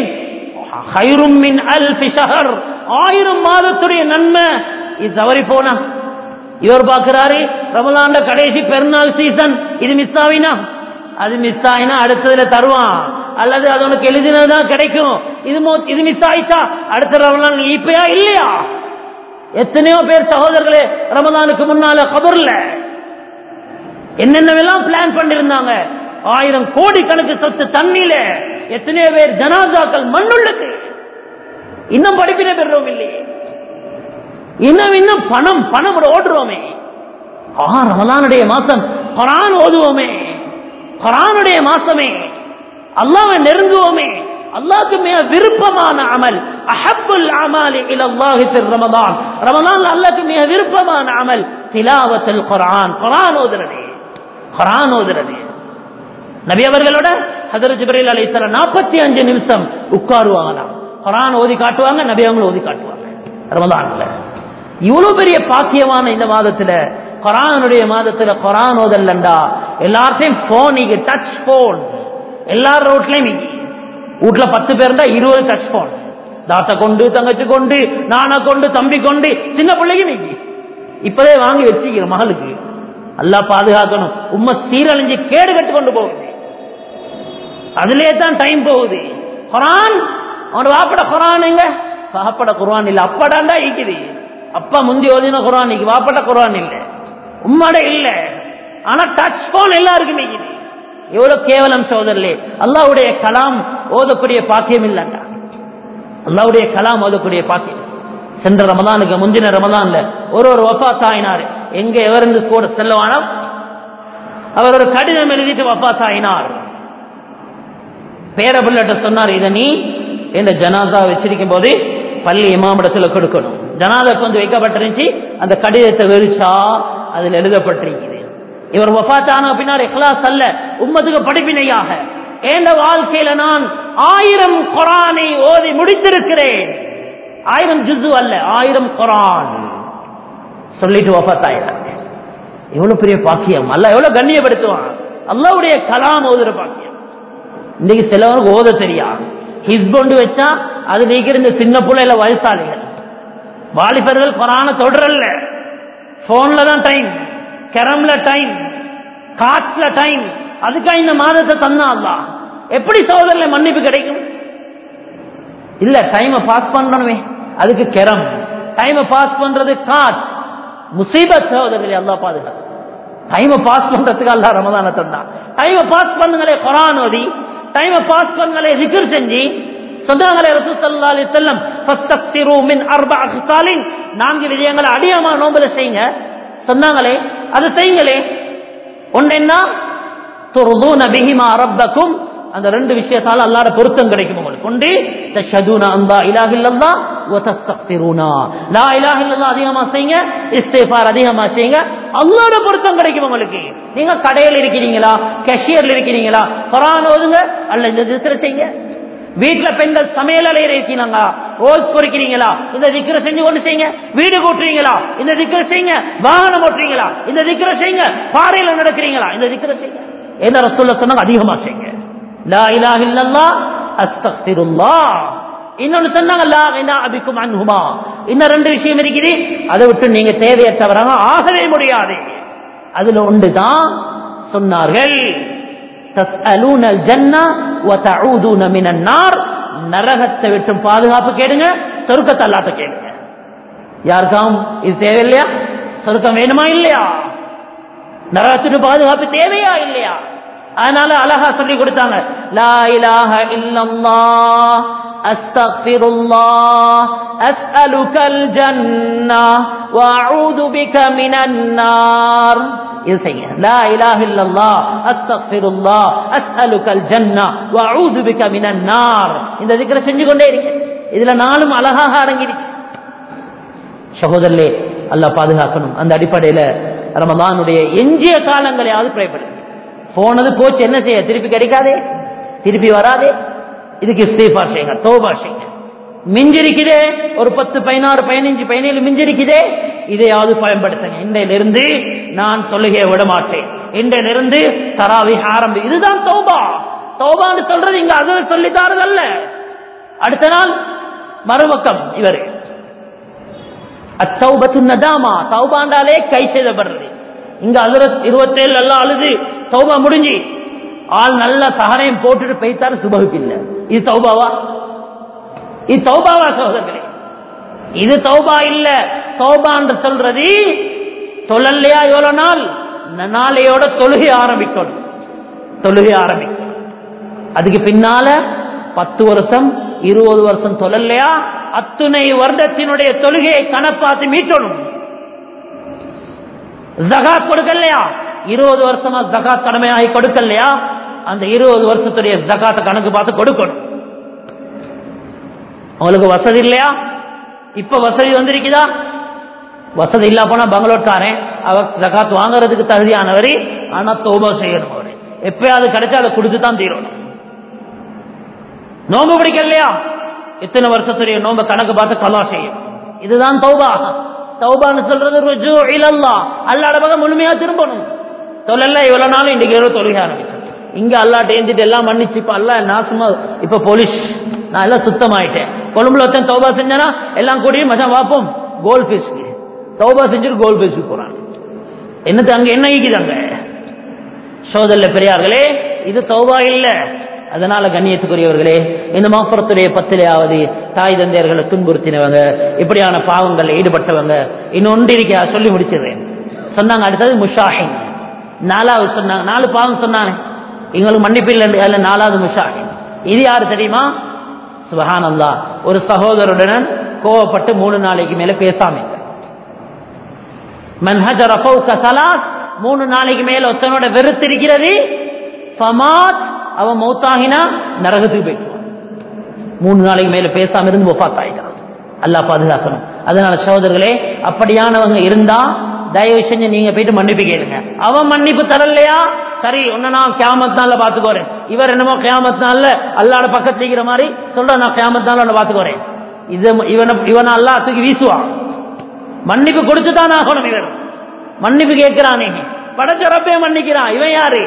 ஆயிரம் மாதத்துடைய நன்மை இது தவறி போனா இவர் பார்க்கிறாரு ரமலாண்ட கடைசி பெருநாள் சீசன் இது மிஸ் ஆவினா அது மிஸ் ஆயினா அடுத்ததுல தருவான் அல்லது அது உனக்கு எழுதினதுதான் கிடைக்கும் இது இது மிஸ் ஆயிச்சா அடுத்த ரமலான் இப்பயா இல்லையா எத்தனையோ பேர் சகோதரர்களே ரமலானுக்கு முன்னால கபர்ல என்னென்னவெல்லாம் பிளான் பண்ணிருந்தாங்க ஆயிரம் கோடி கணக்கு சொத்து தண்ணியில எத்தனையோ பேர் ஜனாதாக்கள் மண்ணுள்ளது இன்னும் படிப்பினை பெறுறோம் இல்லையே இன்னும் இன்னும் பணம் பணம் ஓடுறோமே ஆ ரமலானுடைய மாசம் குரான் ஓதுவோமே குரானுடைய மாசமே அல்லாவை நெருங்குவோமே அல்லாஹ்க்கு மிக விருப்பமான அமல் அஹப்புல் அமாலி இலல்லாஹி ஃபிர் ரமதான் ரமதான் அல்லாஹ்க்கு மிக விருப்பமான அமல் திலாவத்துல் குர்ஆன் குர்ஆன் ஓதுறது குர்ஆன் ஓதுறது நபி அவர்களோட ஹஜரத் ஜிப்ரீல் அலைஹிஸ்ஸலாம் 45 நிமிஷம் உட்காருவாங்களாம் குர்ஆன் ஓதி காட்டுவாங்க நபி அவங்க ஓதி காட்டுவாங்க ரமதான்ல இவ்வளவு பெரிய பாக்கியமான இந்த மாதத்துல குரானுடைய மாதத்துல குரான் ஓதல்லண்டா எல்லாத்தையும் போன் டச் போன் எல்லார் ரோட்லயும் வீட்டுல பத்து பேர் இருந்தா இருபது டச் போன் தாத்தா கொண்டு தங்கச்சி கொண்டு நானா கொண்டு தம்பி கொண்டு சின்ன பிள்ளைக்கு நீக்கி இப்பதே வாங்கி வச்சுக்கிற மகளுக்கு அல்லா பாதுகாக்கணும் உண்மை சீரழிஞ்சு கேடு கட்டு கொண்டு போகுது அதுலயே தான் டைம் போகுது குரான் அவனோட வாப்பட குரான் எங்க வாப்பட குரான் இல்ல அப்பாடாண்டா ஈக்குது அப்பா முந்தி ஓதின குரான் இக்கு வாப்பட குரான் இல்ல உம்மட இல்ல ஆனா டச் போன் எல்லாருக்கும் ஈக்குது எவ்வளவு கேவலம் சோதரிலே அல்லாவுடைய கலாம் ஓதக்கூடிய பாக்கியம் இல்லண்டா அல்லாவுடைய கலாம் ஓதக்கூடிய பாக்கியம் சென்ற ரமதானுக்கு முந்தின ரமதான்ல ஒரு ஒரு வஃபாத் ஆயினார் எங்க எவருந்து கூட செல்லவானா அவர் ஒரு கடிதம் எழுதிட்டு வஃபாத் ஆயினார் பேரபிள்ளட்ட சொன்னார் இதை நீ இந்த ஜனாதா வச்சிருக்கும் போது பள்ளி இமாமிடத்துல கொடுக்கணும் ஜனாதக்கு வந்து வைக்கப்பட்டிருந்துச்சு அந்த கடிதத்தை வெறிச்சா அதில் எழுதப்பட்டிருக்குது இவர் வஃபாத்தான பின்னால் இஹ்லாஸ் அல்ல உம்மத்துக்கு படிப்பினையாக ஏண்ட வாழ்க்கையில நான் ஆயிரம் குரானை ஓதி முடித்திருக்கிறேன் ஆயிரம் ஜுசு அல்ல ஆயிரம் குரான் சொல்லிட்டு வஃபாத்தாயிரம் எவ்வளவு பெரிய பாக்கியம் அல்ல எவ்வளவு கண்ணியப்படுத்துவான் அல்லாவுடைய கலாம் ஓதுற பாக்கியம் இன்னைக்கு சிலவருக்கு ஓத தெரியா ஹிஸ்பொண்டு வச்சா அது நீக்கிற இந்த சின்ன பிள்ளைல வயசாளிகள் வாலிபர்கள் குரான தொடரல்ல போன்ல தான் டைம் கரம்ல டைம் காற்றுல டைம் அதுக்காக இந்த மாதத்தை தந்தா அல்லா எப்படி சோதரில் மன்னிப்பு கிடைக்கும் இல்ல டைமை பாஸ் பண்ணணுமே அதுக்கு கெரம் டைமை பாஸ் பண்றது காட் முசீபத் சகோதரர்களே அல்லா பாதுகாப்பு டைமை பாஸ் பண்றதுக்கு அல்லா ரமதான தந்தான் டைமை பாஸ் பண்ணுங்களே குரான் ஓதி டைமை பாஸ் பண்ணுங்களே ஜிக்ர் செஞ்சு சொன்னாங்களே ரசூல் ஸல்லல்லாஹு அலைஹி வஸல்லம் ஃபஸ்தக்ஸிரு மின் அர்பஅ ஹிசாலின் நான்கு விஜயங்களை அடியமா நோம்புல செய்யுங்க சொன்னாங்களே அது செய்யுங்களே ஒன்று என்ன துர்தூன பிஹிமா ரப்பக்கும் அந்த ரெண்டு விஷயத்தால அல்லாஹ்ட பொருத்தம் கிடைக்கும் உங்களுக்கு ஒன்று தஷதுன அந்தா இலாஹ இல்லல்லாஹ் வ தஸ்தக்ஃபிருனா லா இலாஹ இல்லல்லாஹ் அதிகமா செய்யுங்க இஸ்திஃபார் அதிகமா செய்யுங்க அல்லாஹ்ட பொருத்தம் கிடைக்கும் உங்களுக்கு நீங்க கடையில் இருக்கிறீங்களா கேஷியர்ல இருக்கிறீங்களா குர்ஆன் ஓதுங்க அல்ல இந்த திக்ர செய்யுங்க வீட்டுல பெண்கள் சமையல் அறையில இருக்கீங்களா ரோஸ் பொறிக்கிறீங்களா இந்த திக்கிற செஞ்சு கொண்டு செய்யுங்க வீடு கூட்டுறீங்களா இந்த திக்கிற செய்யுங்க வாகனம் ஓட்டுறீங்களா இந்த திக்கிற செய்யுங்க பாறையில நடக்கிறீங்களா இந்த திக்கிற செய்யுங்க என்ன ரசூல்ல சொன்னாங்க அதிகமா செய்யுங்க லா இலாஹ இல்லல்லாஹ் அஸ்தக்ஃபிருல்லாஹ் இன்னொன்னு சொன்னாங்க லா இலாஹ பிக்கும் அன்ஹுமா இன்னும் ரெண்டு விஷயம் இருக்குது அதை விட்டு நீங்க தேவையற்றவராக ஆகவே முடியாது அதுல ஒன்றுதான் சொன்னார்கள் தஸ்அலூன அல் ஜன்னா வ தஊதுன மினன் நார் நரகத்தை விட்டு பாதுகாப்பு கேளுங்க சொர்க்கத்தை அல்லாட்ட கேளுங்க யாருக்காவும் இது தேவையில்லையா சொர்க்கம் வேணுமா இல்லையா நரகத்துக்கு பாதுகாப்பு தேவையா இல்லையா அதனால அழகா சொல்லி கொடுத்தாங்க லா இலாஹ இல்லல்லாஹ் அஸ்தக்ஃபிருல்லாஹ் அஸ்அலுகல் ஜன்னா வ அஊது பிக மினன் நார் இது செய்யுங்க லா இலாஹ இல்லல்லாஹ் அஸ்தக்ஃபிருல்லாஹ் அஸ்அலுகல் ஜன்னா வ அஊது பிக மினன் நார் இந்த திக்ர செஞ்சு கொண்டே இருங்க இதுல நாளும் அழகாக அடங்கிடுச்சு சகோதரர்களே அல்லாஹ் பாதுகாக்கணும் அந்த அடிப்படையில ரமலானுடைய எஞ்சிய காலங்களையாவது பிரயப்படுங்க போனது போச்சு என்ன செய்ய திருப்பி கிடைக்காதே திருப்பி வராதே இதுக்கு இஸ்தீஃபா செய்யுங்க தோபா செய்யுங்க மிஞ்சிருக்குதே ஒரு பத்து பதினாறு பதினஞ்சு பதினேழு மிஞ்சிருக்குதே இதையாவது பயன்படுத்துங்க இன்றையிலிருந்து நான் தொழுகையை விட மாட்டேன் இன்றையிலிருந்து தராவி ஆரம்பி இதுதான் தௌபா தௌபான்னு சொல்றது இங்க அது சொல்லி தாரதல்ல அடுத்த நாள் மறுபக்கம் இவர் அத்தௌபத்து நதாமா தௌபாண்டாலே கை செய்தப்படுறது இங்க அதிரத் இருபத்தேழு எல்லாம் அழுது தௌபா முடிஞ்சு ஆள் நல்ல சகரையும் போட்டுட்டு பெய்த்தாரு சுபகுக்கு இல்ல இது தௌபாவா இது தௌபாவா சகோதரர்களே இது தௌபா இல்ல தௌபான்னு சொல்றது தொழல்லையா எவ்வளவு நாள் நாளையோட தொழுகை ஆரம்பிக்கணும் தொழுகை ஆரம்பிக்கணும் அதுக்கு பின்னால பத்து வருஷம் இருபது வருஷம் தொழல்லையா அத்துணை வருடத்தினுடைய தொழுகையை கணப்பாத்து மீட்டணும் ஜகாத் கொடுக்கலையா இருபது வருஷமா ஜகாத் கடமையாகி கொடுக்கலையா அந்த இருபது வருஷத்துடைய ஜகாத்தை கணக்கு பார்த்து கொடுக்கணும் உங்களுக்கு வசதி இல்லையா இப்ப வசதி வந்திருக்குதா வசதி இல்லா போனா பங்களூர்காரன் அவ ஜகாத் வாங்குறதுக்கு தகுதியானவர் ஆனா தோபா செய்யணும் அவரு எப்பயாவது கிடைச்சா அதை கொடுத்து தான் தீரணும் நோம்பு பிடிக்கலையா இத்தனை வருஷத்துடைய நோம்ப கணக்கு பார்த்து கலா செய்யும் இதுதான் தௌபா தௌபான்னு சொல்றது ருஜு இலல்லா அல்லாட பக்கம் முழுமையா திரும்பணும் தொழில இவ்வளவு நாள் இன்னைக்கு ஏதோ தொழுகை ஆரம்பிச்சு இங்க அல்லாட்ட ஏந்திட்டு எல்லாம் மன்னிச்சு இப்ப அல்ல நான் சும்மா இப்ப போலீஸ் நான் எல்லாம் சுத்தமாயிட்டேன் கொழும்புல ஒருத்தன் தௌபா செஞ்சானா எல்லாம் கூடி மச்சான் வாப்போம் கோல் பேசுக்கு தௌபா செஞ்சுட்டு கோல் பேசி போறான் என்னது அங்க என்ன ஈக்குதாங்க சோதல்ல பெரியார்களே இது தௌபா இல்ல அதனால கண்ணியத்துக்குரியவர்களே இந்த மாப்புறத்துடைய பத்திலையாவது தாய் தந்தையர்களை துன்புறுத்தினவங்க இப்படியான பாவங்களில் ஈடுபட்டவங்க இன்னொன்று இருக்க சொல்லி முடிச்சது சொன்னாங்க அடுத்தது முஷாஹின் நாலாவது சொன்னாங்க நாலு பாவம் சொன்னாங்க எங்களுக்கு மன்னிப்பு இல்லை அதில் நாலாவது முஷாஹின் இது யாரு தெரியுமா சுபஹான் அல்லா ஒரு சகோதரருடன் கோவப்பட்டு மூணு நாளைக்கு மேல பேசாம மன்ஹஜர் சலாத் மூணு நாளைக்கு மேல ஒருத்தனோட வெறுத்திருக்கிறது ஃபமாத் அவன் மௌத்தாகினா நரகத்துக்கு போயிடுவான் மூணு நாளைக்கு மேல பேசாம இருந்து ஒஃபாத் ஆயிட்டான் அல்லாஹ் பாதுகாக்கணும் அதனால சகோதரர்களே அப்படியானவங்க இருந்தா தயவு செஞ்சு நீங்க போயிட்டு மன்னிப்பு கேளுங்க அவன் மன்னிப்பு தரலையா சரி ஒன்னு நான் கியாமத் நாள்ல பாத்துக்கோறேன் இவர் என்னமோ கியாமத் நாள்ல அல்லாட பக்கத்து இருக்கிற மாதிரி சொல்ற நான் கியாமத் நாள்ல பாத்துக்கோறேன் இது இவனை இவனை அல்லா தூக்கி வீசுவான் மன்னிப்பு கொடுத்துதான் ஆகணும் இவர் மன்னிப்பு கேட்கிறானே படைச்ச ரப்பே மன்னிக்கிறான் இவன் யாரு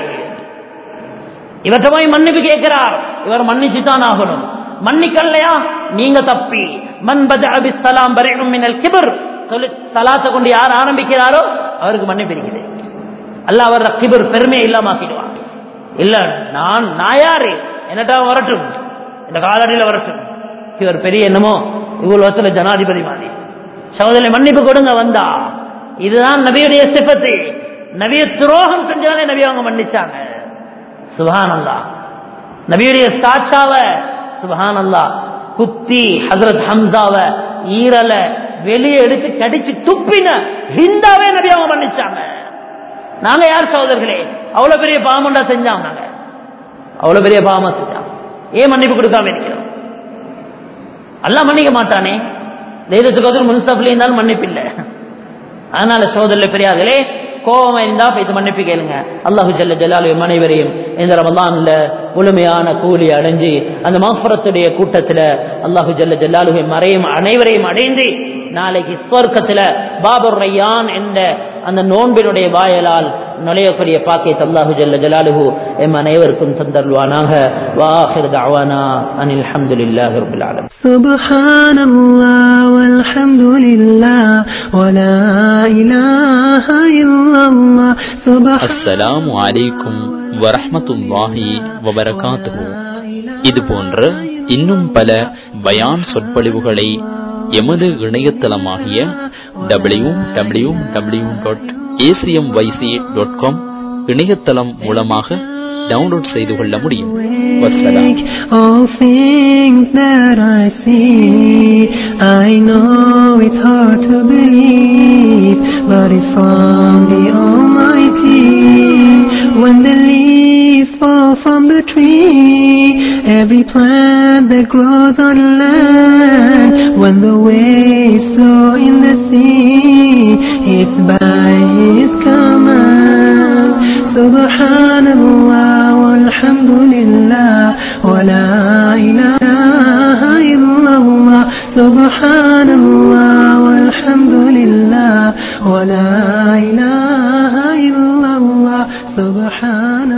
இவற்றை போய் மன்னிப்பு கேட்கிறார் இவர் மன்னிச்சுதான் ஆகணும் மன்னிக்கலையா நீங்க தப்பி மன் பத அபிஸ்லாம் பரிகும் மினல் கிபர் சொல்லி சலாத்தை கொண்டு யார் ஆரம்பிக்கிறாரோ அவருக்கு மன்னிப்பு இருக்குது அல்ல அவர் கிபர் பெருமையை இல்லாமக்கிடுவான் இல்ல நான் நான் யாரு என்னட்டா வரட்டும் இந்த காலடியில் வரட்டும் இவர் பெரிய என்னமோ இவ்வளவு ஜனாதிபதி மாதிரி சகோதரி மன்னிப்பு கொடுங்க வந்தா இதுதான் நபியுடைய சிப்பத்து நபிய துரோகம் செஞ்சாலே நபி அவங்க மன்னிச்சாங்க சுபான் அல்லா நபியுடைய சாட்சாவ சுபான் அல்லா குத்தி ஹசரத் ஹம்சாவ ஈரல வெளியே எடுத்து கடிச்சு துப்பின ஹிந்தாவே நபி அவங்க மன்னிச்சாங்க நாங்க யார் சகோதரர்களே அவ்வளவு பெரிய பாவம்டா செஞ்சாங்க நாங்க அவ்வளவு பெரிய பாவமா செஞ்சாங்க ஏன் மன்னிப்பு கொடுக்காம இருக்கிறோம் எல்லாம் மன்னிக்க மாட்டானே தைரியத்துக்கு வந்து முன்ஸ்தப்ல இருந்தாலும் மன்னிப்பு இல்லை அதனால சோதரில் பெரியார்களே கோபம் இருந்தா போய்த்து மன்னிப்பு கேளுங்க அல்லாஹு ஜல்ல ஜலாலு மனைவரையும் இந்த ரமலான்ல முழுமையான கூலி அடைஞ்சு அந்த மஃபரத்துடைய கூட்டத்தில் அல்லாஹு ஜல்ல ஜல்லாலு மறையும் அனைவரையும் அடைந்து நாளைக்கு ஸ்வர்க்கத்தில் பாபர் ரையான் என்ற அந்த நோன்பினுடைய வாயலால் நுழையக்கூடிய பாக்கியத்தை அல்லாஹு ஜல்ல ஜலாலுஹு எம் அனைவருக்கும் தந்தருவானாக வாஹிர் தஅவானா அனில் அல்ஹம்துலில்லாஹி ரப்பில் ஆலமீன் سبحان الله والحمد لله ولا إله إلا الله سبحان அஸ்ஸலாமு அலைக்கும் வரஹ்மத்துல்லாஹி வபரகாத்துஹு இது போன்ற இன்னும் பல பயான் சொற்பொழிவுகளை எமது இணையதளமாகிய W W W dot ACM YC dot com இணையதளம் மூலமாக டவுன்லோட் செய்து கொள்ள முடியும் வசலாம் All things that I see, I know it's hard to believe, but it's from the Almighty. When the leaves fall from the tree, every plant that grows on land, when the waves flow in the sea, it's by His command. سبحان الله والحمد لله ولا إله إلا الله سبحان الله والحمد لله ولا إله إلا الله سبحان